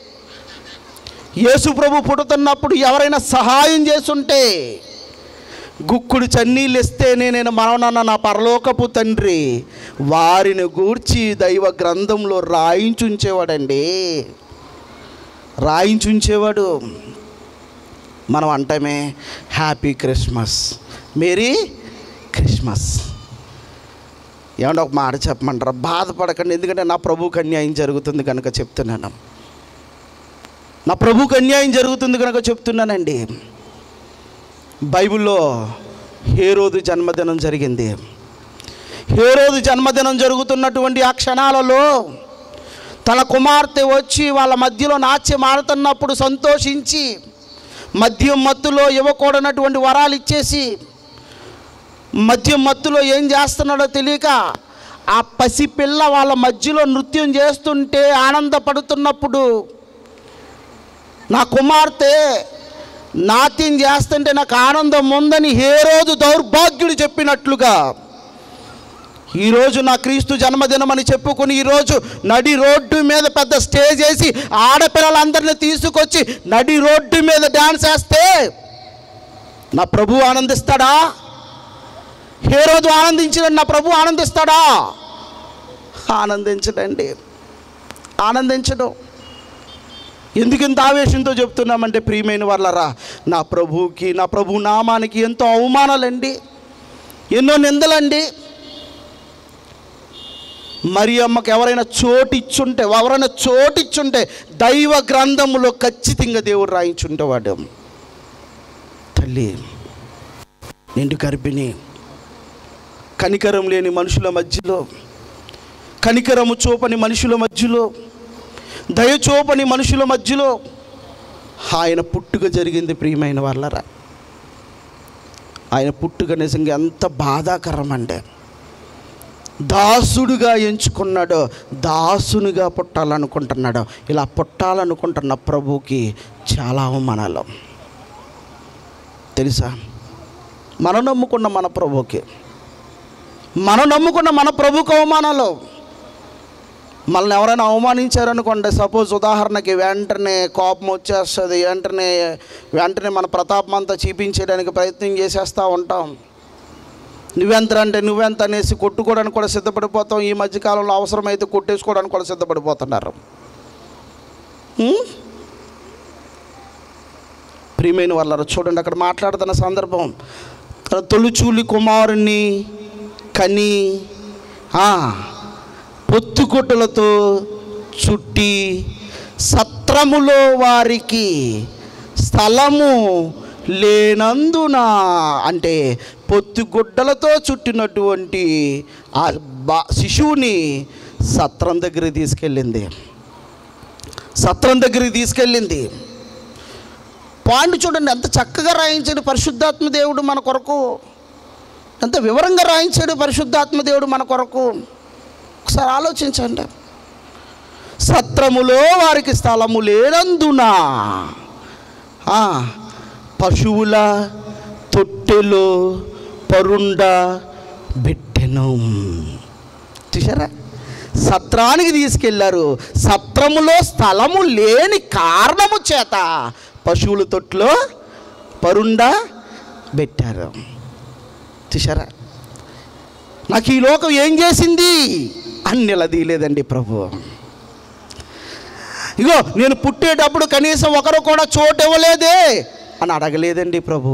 యేసు ప్రభు పుడుతున్నప్పుడు ఎవరైనా సహాయం చేసుంటే గుక్కుడు చన్నీళ్ళు ఇస్తేనే నేను మరణన్న నా పరలోకపు తండ్రి వారిని గూర్చి దైవ గ్రంథంలో రాయించుంచేవాడండి రాయించుంచేవాడు మనం అంటమే హ్యాపీ క్రిస్మస్ మేరీ క్రిస్మస్ ఏమంటే ఒక మాట చెప్పమంటారా బాధపడకండి ఎందుకంటే నా ప్రభువుకి అన్యాయం జరుగుతుంది కనుక చెప్తున్నాను నా ప్రభువుకి అన్యాయం జరుగుతుంది కనుక చెప్తున్నానండి బైబిల్లో హేరోదు జన్మదినం జరిగింది హేరోదు జన్మదినం జరుగుతున్నటువంటి ఆ క్షణాలలో తన కుమార్తె వచ్చి వాళ్ళ మధ్యలో నాట్యం ఆడుతున్నప్పుడు సంతోషించి మద్యం మత్తులో ఇవ్వకూడనటువంటి వరాలు ఇచ్చేసి మద్యం మత్తులో ఏం చేస్తున్నాడో తెలియక ఆ పసిపిల్ల వాళ్ళ మధ్యలో నృత్యం చేస్తుంటే ఆనందపడుతున్నప్పుడు నా కుమార్తె నాట్యం చేస్తుంటే నాకు ఆనందం ఉందని ఏ రోజు దౌర్భాగ్యుడు చెప్పినట్లుగా ఈరోజు నా క్రీస్తు జన్మదినమని చెప్పుకుని ఈరోజు నడి రోడ్డు మీద పెద్ద స్టేజ్ వేసి ఆడపిల్లలందరినీ తీసుకొచ్చి నడి రోడ్డు మీద డ్యాన్స్ వేస్తే నా ప్రభు ఆనందిస్తాడా ఏ రోజు ఆనందించడండి నా ప్రభు ఆనందిస్తాడా ఆనందించడండి ఆనందించడం ఎందుకు ఇంత ఆవేశంతో చెప్తున్నామంటే ప్రియమైన వాళ్ళరా నా ప్రభువుకి నా ప్రభు నామానికి ఎంతో అవమానాలండి ఎన్నో నిందలండి మరి అమ్మకి ఎవరైనా చోటిచ్చుంటే ఎవరైనా చోటిచ్చుంటే దైవ గ్రంథములో ఖచ్చితంగా దేవుడు రాయించుంటేవాడు తల్లి నిండు గర్భిణి కనికరం లేని మనుషుల మధ్యలో కనికరము చూపని మనుషుల మధ్యలో దయ చూపని మనుషుల మధ్యలో ఆయన పుట్టుక జరిగింది ప్రియమైన వాళ్ళరా ఆయన పుట్టుక నిజంగా ఎంత బాధాకరం అంటే దాసుడుగా ఎంచుకున్నాడో దాసునిగా పుట్టాలనుకుంటున్నాడో ఇలా పుట్టాలనుకుంటున్న ప్రభుకి చాలా అవమానాలు తెలుసా మనం నమ్ముకున్న మన ప్రభుకి మనం నమ్ముకున్న మన ప్రభుకు అవమానాలు మనల్ని ఎవరైనా అవమానించారనుకోండి సపోజ్ ఉదాహరణకి వెంటనే కోపం వచ్చేస్తుంది వెంటనే వెంటనే మన ప్రతాపం అంతా చూపించేయడానికి ప్రయత్నం చేసేస్తూ ఉంటాం నువ్వెంత అంటే నువ్వెంత అనేసి కొట్టుకోవడానికి కూడా సిద్ధపడిపోతాం ఈ మధ్యకాలంలో అవసరమైతే కొట్టేసుకోవడానికి కూడా సిద్ధపడిపోతున్నారు ఉం? ప్రియమైన వాళ్ళ చూడండి అక్కడ మాట్లాడుతున్న సందర్భం తన తొలిచూలి కుమారుణ్ణి కని ఆ, పొత్తుకొట్టులతో చుట్టి సత్రములో వారికి స్థలము లేనందున అంటే పొత్తుగుడ్డలతో చుట్టినటువంటి ఆ బా శిశువుని సత్రం దగ్గరికి తీసుకెళ్ళింది సత్రం దగ్గరికి తీసుకెళ్ళింది పాండు చూడండి ఎంత చక్కగా రాయించాడు పరిశుద్ధాత్మ దేవుడు మన కొరకు ఎంత వివరంగా రాయించాడు పరిశుద్ధాత్మ దేవుడు మన కొరకు ఒకసారి ఆలోచించండి సత్రములో వారికి స్థలము లేనందున ఆ, పశువుల తొట్టెలో పరుండ పెట్టెను చూసారా సత్రానికి తీసుకెళ్లారు సత్రములో స్థలము లేని కారణము చేత పశువుల తొట్టులో పరుండ పెట్టారు చూసారా నాకు ఈ లోకం ఏం చేసింది అని నిలదీయలేదండి ప్రభు ఇగో నేను పుట్టేటప్పుడు కనీసం ఒకరు కూడా చోటు ఇవ్వలేదే అని అడగలేదండి ప్రభు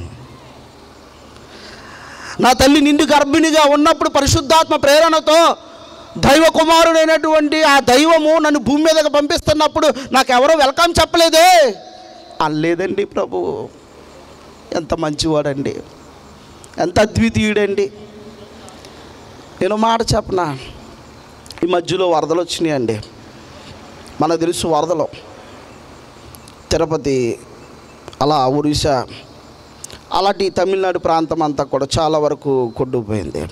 నా తల్లి నిండు గర్భిణిగా ఉన్నప్పుడు పరిశుద్ధాత్మ ప్రేరణతో దైవ కుమారుడైనటువంటి ఆ దైవము నన్ను భూమి మీదకి పంపిస్తున్నప్పుడు నాకు ఎవరో వెల్కమ్ చెప్పలేదే అనలేదండి ప్రభు ఎంత మంచివాడండి ఎంత అద్వితీయుడండి నేను మాట చెప్పనా ఈ మధ్యలో వరదలు వచ్చినాయండి మనకు తెలుసు వరదలు తిరుపతి అలా ఒరిస్సా అలాంటి తమిళనాడు ప్రాంతం అంతా కూడా చాలా వరకు కొట్టుకుపోయింది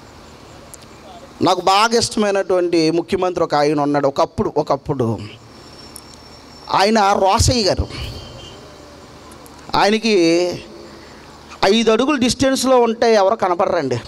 నాకు బాగా ఇష్టమైనటువంటి ముఖ్యమంత్రి ఒక ఆయన ఉన్నాడు ఒకప్పుడు ఒకప్పుడు ఆయన రోసయ్య గారు ఆయనకి ఐదు అడుగులు డిస్టెన్స్లో ఉంటే ఎవరో కనపడరండి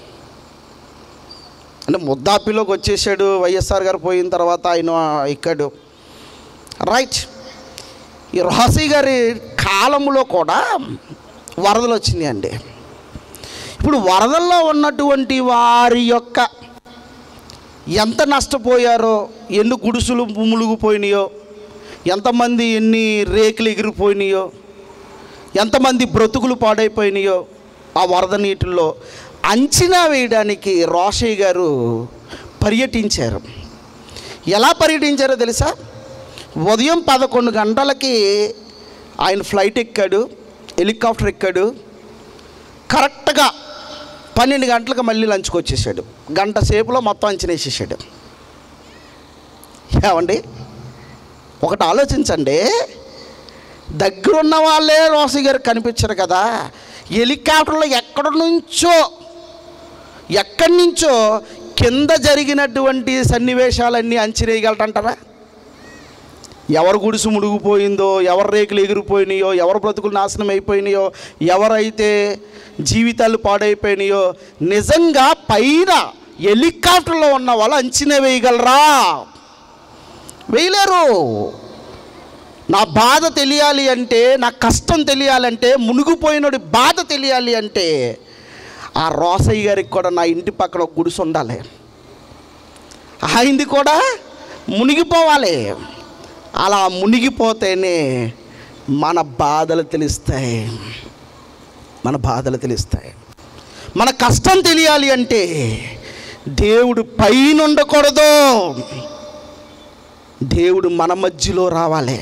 అంటే ముద్దాపిలోకి వచ్చేసాడు వైఎస్ఆర్ గారు పోయిన తర్వాత ఆయన ఎక్కాడు రైట్ ఈ రోసయ్య గారి కాలంలో కూడా వరదలు వచ్చినాయండి ఇప్పుడు వరదల్లో ఉన్నటువంటి వారి యొక్క ఎంత నష్టపోయారో ఎన్ని గుడుసులు మునిగిపోయినాయో ఎంతమంది ఎన్ని రేకులు ఎగిరిపోయినాయో ఎంతమంది బ్రతుకులు పాడైపోయినాయో ఆ వరద నీటిల్లో అంచనా వేయడానికి రోషయ్య గారు పర్యటించారు ఎలా పర్యటించారో తెలుసా ఉదయం పదకొండు గంటలకి ఆయన ఫ్లైట్ ఎక్కాడు హెలికాప్టర్ ఎక్కాడు కరెక్ట్గా పన్నెండు గంటలకు మళ్ళీ లంచ్కి వచ్చేసాడు గంట సేపులో మొత్తం అంచనా వేసేసాడు ఏమండి ఒకటి ఆలోచించండి దగ్గరున్న వాళ్ళే రోసి గారు కనిపించరు కదా హెలికాప్టర్లో ఎక్కడ నుంచో ఎక్కడి నుంచో కింద జరిగినటువంటి సన్నివేశాలన్నీ అంచనేయగలటంటారా ఎవరు గుడిసు మునిగిపోయిందో ఎవరి రేకులు ఎగిరిపోయినాయో ఎవరి బ్రతుకులు నాశనం అయిపోయినాయో ఎవరైతే జీవితాలు పాడైపోయినాయో నిజంగా పైన హెలికాప్టర్లో ఉన్న వాళ్ళు అంచనా వేయగలరా వేయలేరు నా బాధ తెలియాలి అంటే నా కష్టం తెలియాలంటే మునిగిపోయినోడి బాధ తెలియాలి అంటే ఆ రోసయ్య గారికి కూడా నా ఇంటి పక్కన ఒక గుడిసె ఉండాలి ఆయనది కూడా మునిగిపోవాలి అలా మునిగిపోతేనే మన బాధలు తెలుస్తాయి మన బాధలు తెలుస్తాయి మన కష్టం తెలియాలి అంటే దేవుడు పైన ఉండకూడదు దేవుడు మన మధ్యలో రావాలి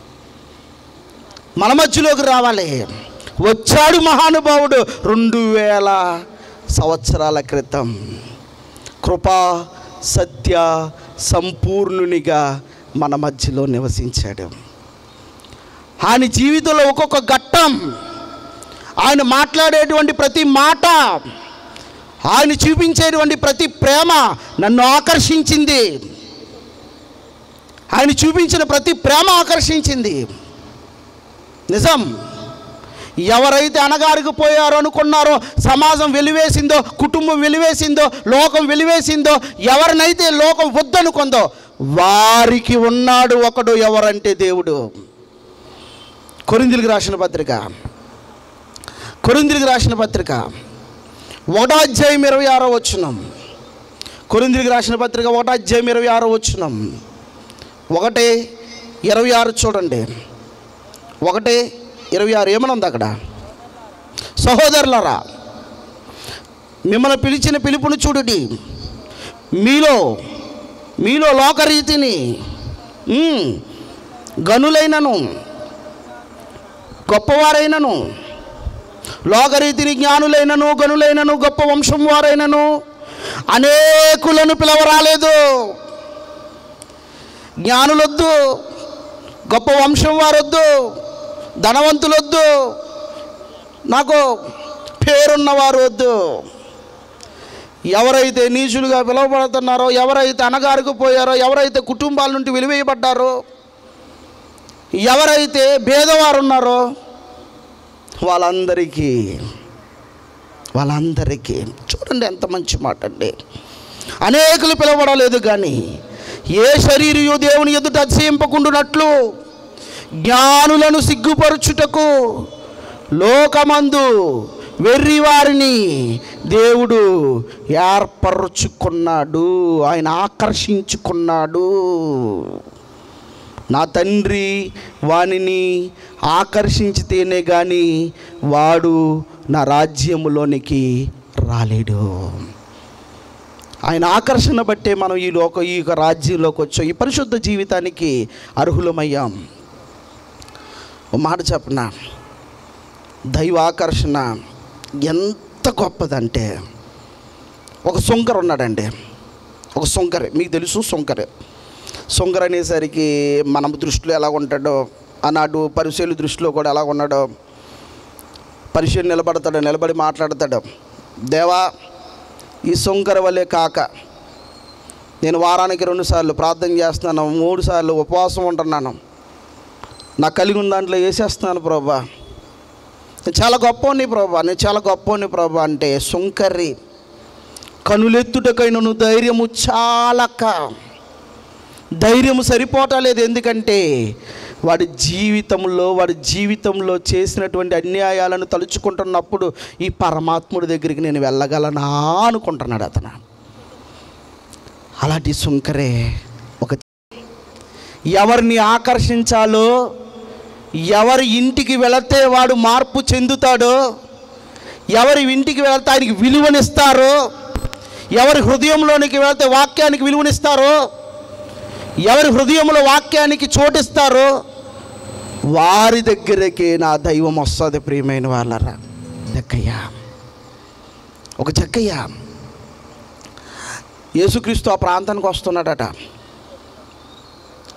మన మధ్యలోకి రావాలి వచ్చాడు మహానుభావుడు రెండు వేల సంవత్సరాల క్రితం కృపా సత్య సంపూర్ణునిగా మన మధ్యలో నివసించాడు ఆయన జీవితంలో ఒక్కొక్క ఘట్టం ఆయన మాట్లాడేటువంటి ప్రతి మాట ఆయన చూపించేటువంటి ప్రతి ప్రేమ నన్ను ఆకర్షించింది ఆయన చూపించిన ప్రతి ప్రేమ ఆకర్షించింది నిజం ఎవరైతే అనగారికి పోయారో అనుకున్నారో సమాజం వెలివేసిందో కుటుంబం వెలివేసిందో లోకం వెలివేసిందో ఎవరినైతే లోకం వద్దనుకుందో వారికి ఉన్నాడు ఒకడు ఎవరంటే దేవుడు కొరిందులకు రాసిన పత్రిక కొరిందులకు రాసిన పత్రిక ఒకటో అధ్యాయం ఇరవై ఆరో వచ్చినం కొరిందులకు రాసిన పత్రిక ఒకటో అధ్యాయం ఇరవై ఆరో వచ్చినం ఒకటే ఇరవై ఆరు చూడండి ఒకటే ఇరవై ఆరు ఏమని ఉంది అక్కడ సహోదరులరా మిమ్మల్ని పిలిచిన పిలుపును చూడుడి మీలో మీలో లోకరీతిని ఉమ్, గనులైనను గొప్పవారైనను లోకరీతిని జ్ఞానులైనను గనులైనను గొప్ప వంశం వారైనను అనేకులను పిలవరాలేదు జ్ఞానులొద్దు గొప్ప వంశం వారొద్దు ధనవంతులొద్దు నాకు పేరున్నవారు వద్దు ఎవరైతే నీచులుగా పిలువబడుతున్నారో ఎవరైతే అనగారికి పోయారో ఎవరైతే కుటుంబాల నుండి వెలివేయబడ్డారో ఎవరైతే భేదవారు ఉన్నారో వాళ్ళందరికీ వాళ్ళందరికీ చూడండి ఎంత మంచి మాట అండి అనేకులు పిలవడలేదు కానీ ఏ శరీరయు దేవుని ఎదుట అతిశయింపకుండునట్లు జ్ఞానులను సిగ్గుపరచుటకు లోకమందు వెర్రి వారిని దేవుడు ఏర్పరచుకున్నాడు ఆయన ఆకర్షించుకున్నాడు నా తండ్రి వానిని ఆకర్షించితేనే కానీ వాడు నా రాజ్యములోనికి రాలేడు ఆయన ఆకర్షణ బట్టే మనం ఈ లోక ఈ యొక్క రాజ్యంలోకి వచ్చాం ఈ పరిశుద్ధ జీవితానికి అర్హులమయ్యాం ఒక మాట చెప్పన దైవ ఆకర్షణ ఎంత గొప్పదంటే ఒక సుంకర్ ఉన్నాడండి ఒక సుంకరే మీకు తెలుసు సుంకరే సుంకర్ అనేసరికి మన దృష్టిలో ఎలా ఉంటాడో ఆనాడు పరిశీలు దృష్టిలో కూడా ఎలా ఉన్నాడో పరిశీలి నిలబడతాడు నిలబడి మాట్లాడతాడు దేవా ఈ సుంకర వల్లే కాక నేను వారానికి రెండు సార్లు ప్రార్థన చేస్తున్నాను మూడు సార్లు ఉపవాసం ఉంటున్నాను నాకు కలిగి ఉన్న దాంట్లో వేసేస్తున్నాను ప్రభా నేను చాలా గొప్పని ప్రభా నేను చాలా గొప్పని ప్రభా అంటే సుంకర్రి కనులెత్తుటకైన నువ్వు ధైర్యము చాలక ధైర్యము సరిపోవటలేదు ఎందుకంటే వాడి జీవితంలో వాడి జీవితంలో చేసినటువంటి అన్యాయాలను తలుచుకుంటున్నప్పుడు ఈ పరమాత్ముడి దగ్గరికి నేను వెళ్ళగలనా అనుకుంటున్నాడు అతను అలాంటి సుంకరే ఒక ఎవరిని ఆకర్షించాలో ఎవరి ఇంటికి వెళితే వాడు మార్పు చెందుతాడో ఎవరి ఇంటికి వెళితే ఆయనకి విలువనిస్తారో ఎవరి హృదయంలోనికి వెళితే వాక్యానికి విలువనిస్తారో ఎవరి హృదయంలో వాక్యానికి చోటిస్తారో వారి దగ్గరికి నా దైవం వస్తుంది ప్రియమైన వాళ్ళరా జక్కయ్య ఒక జక్కయ్య యేసుక్రీస్తు ఆ ప్రాంతానికి వస్తున్నాడట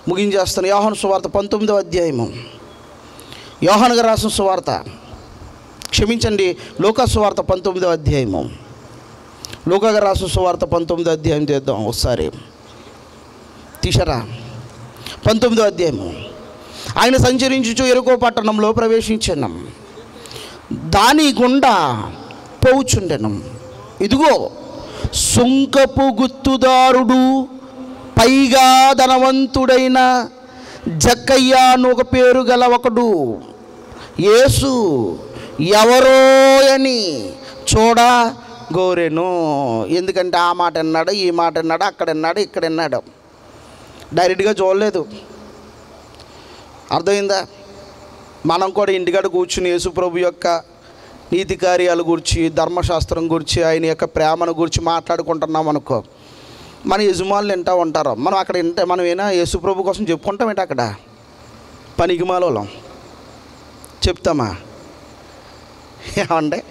ముగించేస్తాను యోహాను సువార్త పంతొమ్మిదో అధ్యాయము యోహాను గారు రాసిన సువార్త క్షమించండి లోకా సువార్త పంతొమ్మిదో అధ్యాయము లోకా గారు రాసిన సువార్త పంతొమ్మిదో అధ్యాయం చేద్దాం ఒకసారి తీసరా పంతొమ్మిదో అధ్యాయము ఆయన సంచరించుచు ఎరుకో పట్టణంలో ప్రవేశించను దాని గుండా పోవుచుండెను ఇదిగో సుంకపు గుత్తుదారుడు పైగా ధనవంతుడైన జక్కయ్య అని ఒక పేరు గల ఒకడు యేసు ఎవరో అని చూడ గోరెను ఎందుకంటే ఆ మాట అన్నాడు ఈ మాట అన్నాడు అక్కడ అన్నాడు ఇక్కడ అన్నాడు డైరెక్ట్గా చూడలేదు అర్థమైందా మనం కూడా ఇంటికాడ కూర్చుని యేసుప్రభు యొక్క నీతి కార్యాల గురించి ధర్మశాస్త్రం గురించి ఆయన యొక్క ప్రేమను గురించి మాట్లాడుకుంటున్నాం అనుకో మన యజమానులు వింటూ ఉంటారు మనం అక్కడ వింటే మనం ఏనా యేసుప్రభు కోసం చెప్పుకుంటాం ఏంటి అక్కడ పనికి మాలోలం చెప్తామా ఏమండి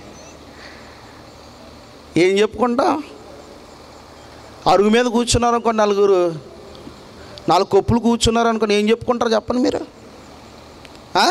ఏం చెప్పుకుంటాం అరుగు మీద కూర్చున్నారు అనుకోండి నలుగురు నాలుగు కొప్పులు కూర్చున్నారు అనుకోండి ఏం చెప్పుకుంటారు చెప్పండి మీరు ఆ?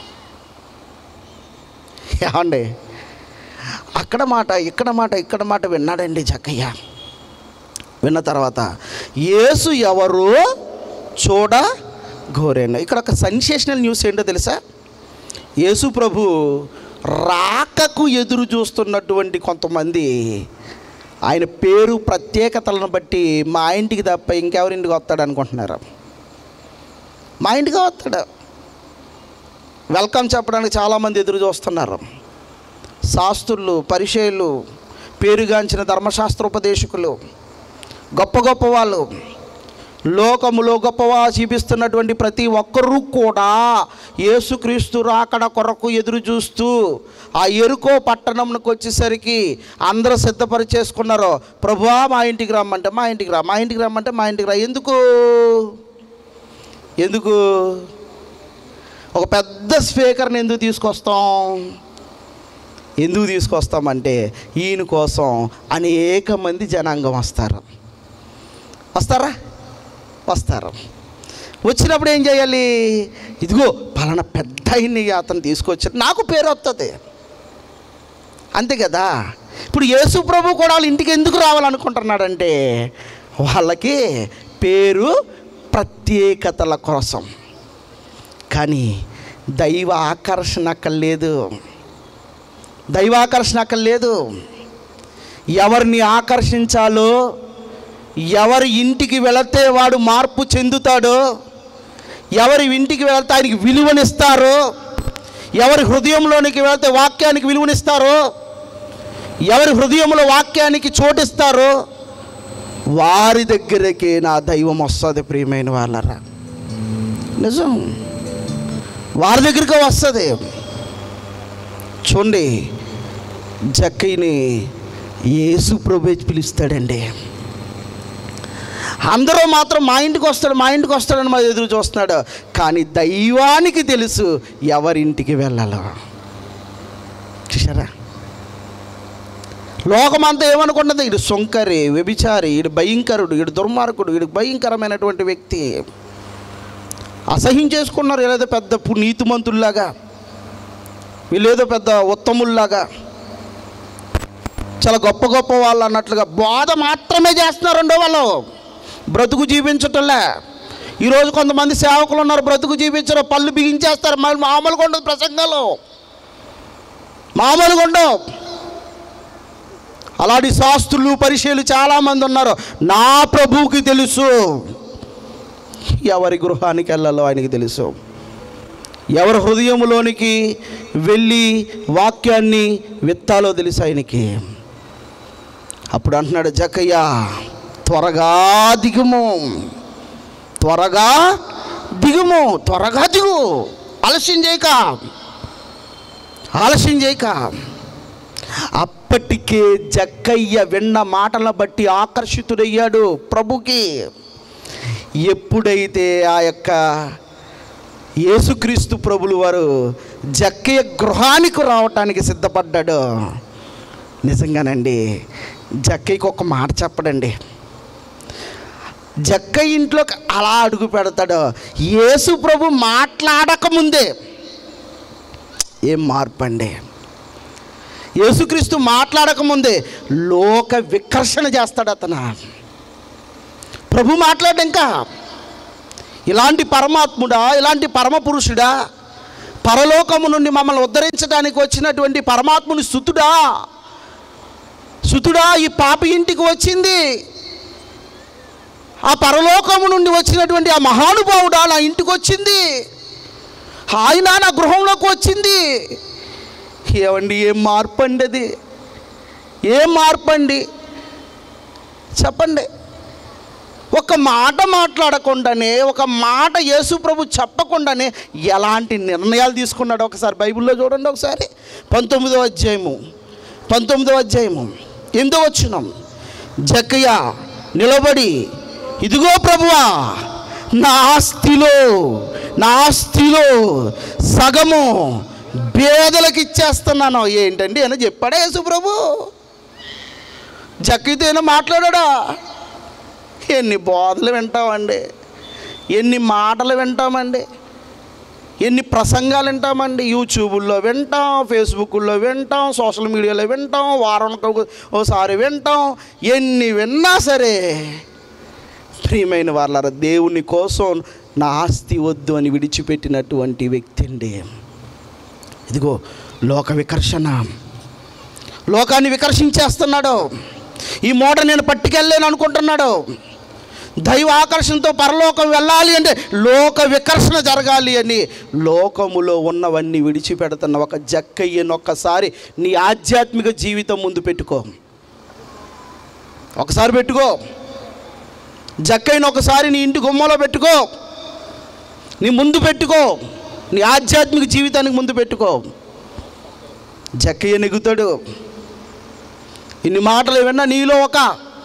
ఏమండి అక్కడ మాట ఇక్కడ మాట ఇక్కడ మాట విన్నాడండి జక్కయ్య విన్న తర్వాత యేసు ఎవరు చూడ ఘోరేను ఇక్కడ ఒక సెన్సేషనల్ న్యూస్ ఏంటో తెలుసా యేసు ప్రభు రాకకు ఎదురు చూస్తున్నటువంటి కొంతమంది ఆయన పేరు ప్రత్యేకతలను బట్టి మా ఇంటికి తప్ప ఇంకెవరింటికి వస్తాడు అనుకుంటున్నారు మా ఇంటికి వస్తాడు వెల్కమ్ చెప్పడానికి చాలామంది ఎదురు చూస్తున్నారు శాస్త్రులు పరిచయులు పేరుగాంచిన ధర్మశాస్త్రోపదేశకులు గొప్ప గొప్ప వాళ్ళు లోకములో గొప్పవా చూపిస్తున్నటువంటి ప్రతి ఒక్కరూ కూడా యేసుక్రీస్తు రాకడ కొరకు ఎదురు చూస్తూ ఆ ఎరుకో పట్టణంకి వచ్చేసరికి అందరూ సిద్ధపరిచేసుకున్నారు ప్రభువా మా ఇంటికి రమ్మంటే మా ఇంటికి రా మా ఇంటికి రమ్మంటే మా ఇంటికి రా ఎందుకు ఎందుకు ఒక పెద్ద స్పీకర్ని ఎందుకు తీసుకొస్తాం ఎందుకు తీసుకొస్తామంటే ఈయన కోసం అనేక మంది జనాంగం వస్తారు వస్తారా వస్తారు వచ్చినప్పుడు ఏం చేయాలి ఇదిగో పలానా పెద్ద ఆయన్ని అతను తీసుకొచ్చారు నాకు పేరు వస్తుంది అంతే కదా ఇప్పుడు యేసు ప్రభు కూడా వాళ్ళ ఇంటికి ఎందుకు రావాలనుకుంటున్నాడంటే వాళ్ళకి పేరు ప్రత్యేకతల కోసం కానీ దైవ ఆకర్షణ అక్కడ లేదు దైవాకర్షణ అక్కడ లేదు ఎవరిని ఆకర్షించాలో ఎవరి ఇంటికి వెళితే వాడు మార్పు చెందుతాడో ఎవరి ఇంటికి వెళితే ఆయనకి విలువనిస్తారో ఎవరి హృదయంలోనికి వెళితే వాక్యానికి విలువనిస్తారో ఎవరి హృదయంలో వాక్యానికి చోటిస్తారో వారి దగ్గరకే నా దైవం వస్తుంది ప్రియమైన వాళ్ళరా నిజం వారి దగ్గరికి వస్తుంది చూడండి జక్కయ్యని యేసు ప్రభు పిలుస్తాడండి అందరూ మాత్రం మా ఇంటికి వస్తాడు మా ఇంటికి వస్తాడని మా ఎదురు చూస్తున్నాడు కానీ దైవానికి తెలుసు ఎవరింటికి వెళ్ళాలో చూసారా లోకమంతా ఏమనుకున్నది ఇడు సొంకరి వ్యభిచారి ఇడు భయంకరుడు ఇడు దుర్మార్గుడు ఇడు భయంకరమైనటువంటి వ్యక్తి అసహించేసుకున్నారు ఏదో పెద్ద పు- నీతిమంతుల్లాగా వీళ్ళేదో పెద్ద ఉత్తముల్లాగా చాలా గొప్ప గొప్ప వాళ్ళు అన్నట్లుగా బోధ మాత్రమే చేస్తున్నారండో వాళ్ళు బ్రతుకు జీవించటంలే ఈరోజు కొంతమంది సేవకులు ఉన్నారు బ్రతుకు జీవించరు పళ్ళు బిగించేస్తారు మరి మామూలుగా ఉండదు ప్రసంగాలు మామూలుగా ఉండవు అలాంటి శాస్త్రులు పరిచయలు చాలామంది ఉన్నారు నా ప్రభువుకి తెలుసు ఎవరి గృహానికి వెళ్ళాలో ఆయనకి తెలుసు ఎవరి హృదయంలోనికి వెళ్ళి వాక్యాన్ని విత్తాలో తెలుసు ఆయనకి అప్పుడు అంటున్నాడు జక్కయ్య త్వరగా దిగుము త్వరగా దిగుము త్వరగా దిగు ఆలస్యం చేయక ఆలస్యం చేయక అప్పటికే జక్కయ్య విన్న మాటల బట్టి ఆకర్షితుడయ్యాడు ప్రభుకి ఎప్పుడైతే ఆ యొక్క యేసుక్రీస్తు ప్రభులు వారు జక్కయ్య గృహానికి రావటానికి సిద్ధపడ్డాడు నిజంగానండి జక్కయ్యకి ఒక మాట చెప్పడండి జక్క ఇంట్లోకి అలా అడుగు పెడతాడు యేసు ప్రభు మాట్లాడక ముందే ఏం మార్పు అండి యేసుక్రీస్తు మాట్లాడక ముందే లోక వికర్షణ చేస్తాడు అతను ప్రభు మాట్లాడు ఇంకా ఇలాంటి పరమాత్ముడా ఇలాంటి పరమ పురుషుడా పరలోకము నుండి మమ్మల్ని ఉద్ధరించడానికి వచ్చినటువంటి పరమాత్ముని సుతుడా సుతుడా ఈ పాప ఇంటికి వచ్చింది ఆ పరలోకము నుండి వచ్చినటువంటి ఆ మహానుభావుడా నా ఇంటికి వచ్చింది ఆయన నా గృహంలోకి వచ్చింది ఏమండి ఏం మార్పు అండి అది ఏం మార్పు అండి చెప్పండి ఒక మాట మాట్లాడకుండానే ఒక మాట యేసు ప్రభు చెప్పకుండానే ఎలాంటి నిర్ణయాలు తీసుకున్నాడు ఒకసారి బైబిల్లో చూడండి ఒకసారి పంతొమ్మిదో అధ్యాయము పంతొమ్మిదో అధ్యాయము ఎందో వచ్చినాం జక్కయ్య నిలబడి ఇదిగో ప్రభువా నా ఆస్తిలో నా ఆస్తిలో సగము పేదలకు ఇచ్చేస్తున్నాను ఏంటండి అని చెప్పాడా యేసు ప్రభు జక్కయ్యతో ఏమైనా మాట్లాడా ఎన్ని బోధలు వింటామండి ఎన్ని మాటలు వింటామండి ఎన్ని ప్రసంగాలు వింటామండి యూట్యూబుల్లో వింటాం ఫేస్బుక్లో వింటాం సోషల్ మీడియాలో వింటాం వారానికి ఒక- ఓసారి వింటాం ఎన్ని విన్నా సరే ప్రియమైన వాళ్ళ దేవుని కోసం నా ఆస్తి వద్దు అని విడిచిపెట్టినటువంటి వ్యక్తి అండి ఇదిగో లోక వికర్షణ లోకాన్ని వికర్షించేస్తున్నాడు ఈ మూట నేను పట్టుకెళ్ళలేను అనుకుంటున్నాడు దైవ ఆకర్షణతో పరలోకం వెళ్ళాలి అంటే లోక వికర్షణ జరగాలి అని లోకములో ఉన్నవన్నీ విడిచిపెడుతున్న ఒక జక్కయ్యను ఒక్కసారి నీ ఆధ్యాత్మిక జీవితం ముందు పెట్టుకో ఒకసారి పెట్టుకో జక్కయ్యను ఒకసారి నీ ఇంటి గుమ్మలో పెట్టుకో నీ ముందు పెట్టుకో నీ ఆధ్యాత్మిక జీవితానికి ముందు పెట్టుకో జక్కయ్య నెగుతాడు ఇన్ని మాటలు విన్నా నీలో ఒక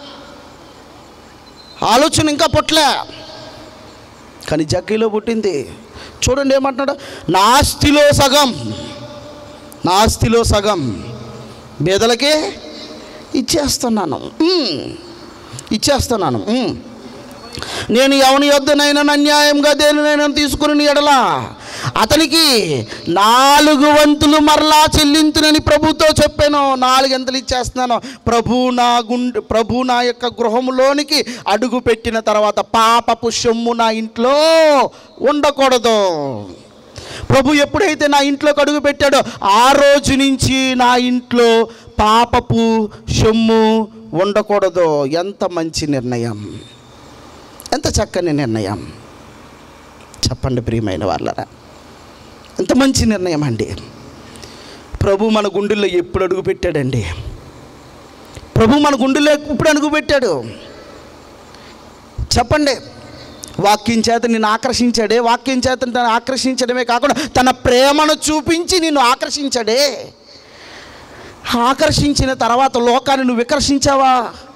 ఆలోచన ఇంకా పుట్టలే కానీ జక్కీలో పుట్టింది చూడండి ఏమంటున్నాడు నా ఆస్తిలో సగం నా ఆస్తిలో సగం బేదలకే ఇచ్చేస్తున్నాను ఉమ్. ఇచ్చేస్తున్నాను ఉమ్. నేను ఎవని యొద్దనైనా అన్యాయంగా దేనినైనా తీసుకుని నీ ఎడల అతనికి నాలుగు వంతులు మరలా చెల్లించునని ప్రభుతో చెప్పాను నాలుగు ఎంతలు ఇచ్చేస్తున్నాను ప్రభు నా గుండె ప్రభు నా యొక్క గృహములోనికి అడుగు పెట్టిన తర్వాత పాపపు సొమ్ము నా ఇంట్లో ఉండకూడదు ప్రభు ఎప్పుడైతే నా ఇంట్లోకి అడుగు పెట్టాడో ఆ రోజు నుంచి నా ఇంట్లో పాపపు సొమ్ము ఉండకూడదు ఎంత మంచి నిర్ణయం ఎంత చక్కని నిర్ణయం చెప్పండి ప్రియమైన వాళ్ళరా ఎంత మంచి నిర్ణయం అండి ప్రభు మన గుండెల్లో ఎప్పుడు అడుగు పెట్టాడండి ప్రభు మన గుండెల్లో ఎప్పుడు అడుగు పెట్టాడు చెప్పండి వాక్యం చేత నిన్ను ఆకర్షించాడే వాక్యం చేత తను ఆకర్షించడమే కాకుండా తన ప్రేమను చూపించి నిన్ను ఆకర్షించాడే ఆకర్షించిన తర్వాత లోకాన్ని నువ్వు వికర్షించావా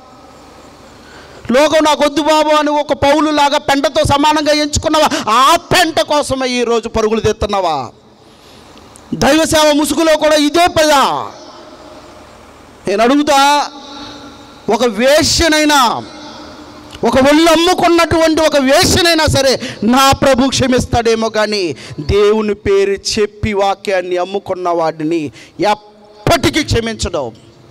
లోకం నాకు వద్దు బాబు అని ఒక పౌలు లాగా పెంటతో సమానంగా ఎంచుకున్నావా ఆ పెంట కోసమే ఈరోజు పరుగులు తెస్తున్నావా దైవ సేవ ముసుగులో కూడా ఇదే పదా నేను అడుగుతా ఒక వేష్యనైనా ఒక ఒళ్ళు అమ్ముకున్నటువంటి ఒక వేషనైనా సరే నా ప్రభు క్షమిస్తాడేమో కానీ దేవుని పేరు చెప్పి వాక్యాన్ని అమ్ముకున్న వాడిని ఎప్పటికీ క్షమించడం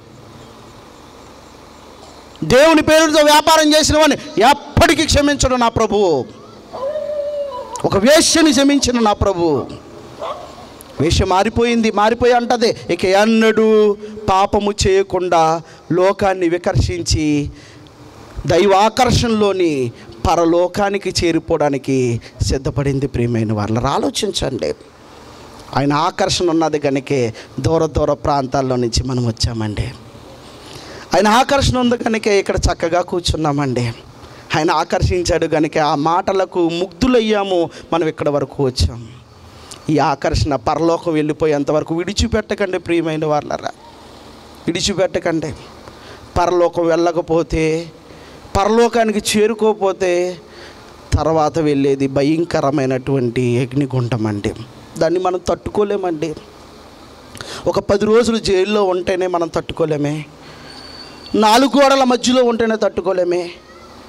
దేవుని పేరుతో వ్యాపారం చేసిన వాడిని ఎప్పటికీ క్షమించడం నా ప్రభువు ఒక వేష్యని క్షమించిన నా ప్రభు వేష మారిపోయింది మారిపోయి అంటది ఇక ఎన్నడూ పాపము చేయకుండా లోకాన్ని వికర్షించి దైవాకర్షణలోని పరలోకానికి చేరిపోవడానికి సిద్ధపడింది ప్రియమైన వాళ్ళ ఆలోచించండి ఆయన ఆకర్షణ ఉన్నది కనుకే దూర దూర ప్రాంతాల్లో నుంచి మనం వచ్చామండి ఆయన ఆకర్షణ ఉంది కనుకే ఇక్కడ చక్కగా కూర్చున్నామండి ఆయన ఆకర్షించాడు కనుక ఆ మాటలకు ముగ్ధులయ్యాము మనం ఇక్కడ వరకు వచ్చాం ఈ ఆకర్షణ పరలోకం వెళ్ళిపోయేంతవరకు విడిచిపెట్టకండి ప్రియమైన వాళ్ళరా విడిచిపెట్టకండి పరలోకం వెళ్ళకపోతే పరలోకానికి చేరుకోకపోతే తర్వాత వెళ్ళేది భయంకరమైనటువంటి అగ్నిగుండం అండి దాన్ని మనం తట్టుకోలేమండి ఒక పది రోజులు జైల్లో ఉంటేనే మనం తట్టుకోలేమే నాలుగు గోడల మధ్యలో ఉంటేనే తట్టుకోలేమే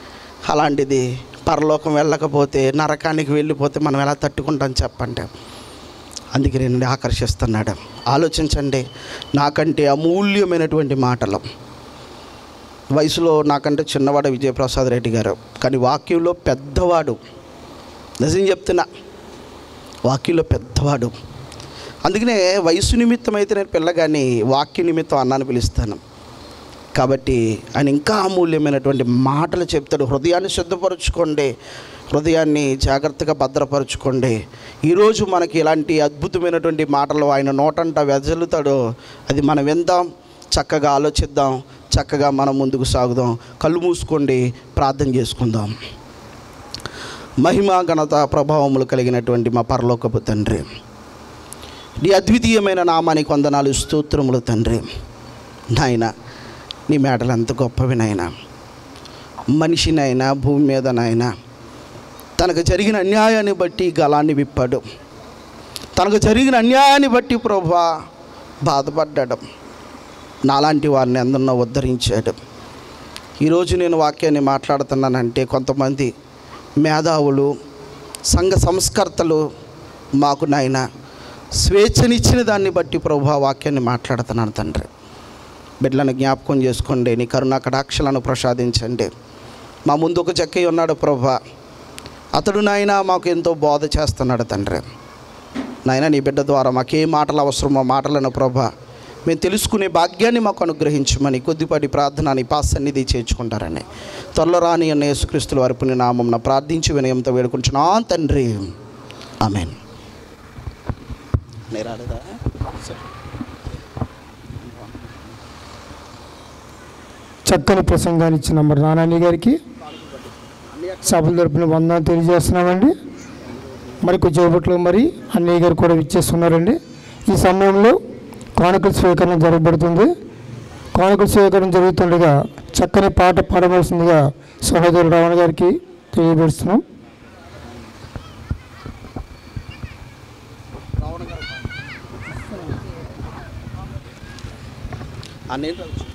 అలాంటిది పరలోకం వెళ్ళకపోతే నరకానికి వెళ్ళిపోతే మనం ఎలా తట్టుకుంటాం చెప్పండి అందుకే నేను ఆకర్షిస్తున్నాడు ఆలోచించండి నాకంటే అమూల్యమైనటువంటి మాటలు వయసులో నాకంటే చిన్నవాడు విజయప్రసాద్ రెడ్డి గారు కానీ వాక్యంలో పెద్దవాడు నిజం చెప్తున్నా వాక్యంలో పెద్దవాడు అందుకనే వయసు నిమిత్తం అయితే నేను పిల్లగాని వాక్య నిమిత్తం అన్నాన్ని పిలుస్తాను కాబట్టి ఆయన ఇంకా అమూల్యమైనటువంటి మాటలు చెప్తాడు హృదయాన్ని శుద్ధపరచుకోండి హృదయాన్ని జాగ్రత్తగా భద్రపరచుకోండి ఈరోజు మనకి ఇలాంటి అద్భుతమైనటువంటి మాటలు ఆయన నోటంట వెదజల్లుతాడో అది మనం విందాం చక్కగా ఆలోచిద్దాం చక్కగా మనం ముందుకు సాగుదాం కళ్ళు మూసుకోండి ప్రార్థన చేసుకుందాం మహిమ ఘనత ప్రభావములు కలిగినటువంటి మా పరలోకపు తండ్రి నీ అద్వితీయమైన నామానికి వందనాలు స్తోత్రములు తండ్రి నాయన నీ మేటలు ఎంత గొప్పవి నాయన మనిషినైనా భూమి మీద నాయన తనకు జరిగిన అన్యాయాన్ని బట్టి గలాన్ని విప్పాడు తనకు జరిగిన అన్యాయాన్ని బట్టి ప్రభా బాధపడ్డాడు నాలాంటి వారిని అందరినో ఉద్ధరించాడు ఈరోజు నేను వాక్యాన్ని మాట్లాడుతున్నానంటే కొంతమంది మేధావులు సంఘ సంస్కర్తలు మాకు నాయన స్వేచ్ఛనిచ్చిన దాన్ని బట్టి ప్రభు ఆ వాక్యాన్ని మాట్లాడుతున్నాను తండ్రి బిడ్డలను జ్ఞాపకం చేసుకోండి నీ కరుణా కటాక్షలను ప్రసాదించండి మా ముందు ఒక చెక్కయ్య ఉన్నాడు ప్రభా అతడు నాయన మాకు ఎంతో బోధ చేస్తున్నాడు తండ్రి నాయన నీ బిడ్డ ద్వారా మాకే మాటలు అవసరమో మాటలను ప్రభా మేము తెలుసుకునే భాగ్యాన్ని మాకు అనుగ్రహించమని కొద్దిపాటి ప్రార్థన నీ పాస్ సన్నిధి చేర్చుకుంటారని త్వరలో రాని అన్న యేసుక్రీస్తుల వరపుని నామం ప్రార్థించి వినయంతో వేడుకుంటున్నా తండ్రి ఆమెన్ నేను రాలేదా సరే చక్కని ప్రసంగాన్ని ఇచ్చిన మరి నానాని గారికి సభల తరపున వందనాలు తెలియజేస్తున్నామండి మరి కొద్దిసేపట్లో మరి అన్నయ్య గారు కూడా ఇచ్చేస్తున్నారండి ఈ సమయంలో కానుకల స్వీకరణ జరగబడుతుంది కానుకల స్వీకరణ జరుగుతుండగా చక్కని పాట పాడవలసిందిగా సహోదరుడు రావణ గారికి తెలియపరుస్తున్నాం అన్నీ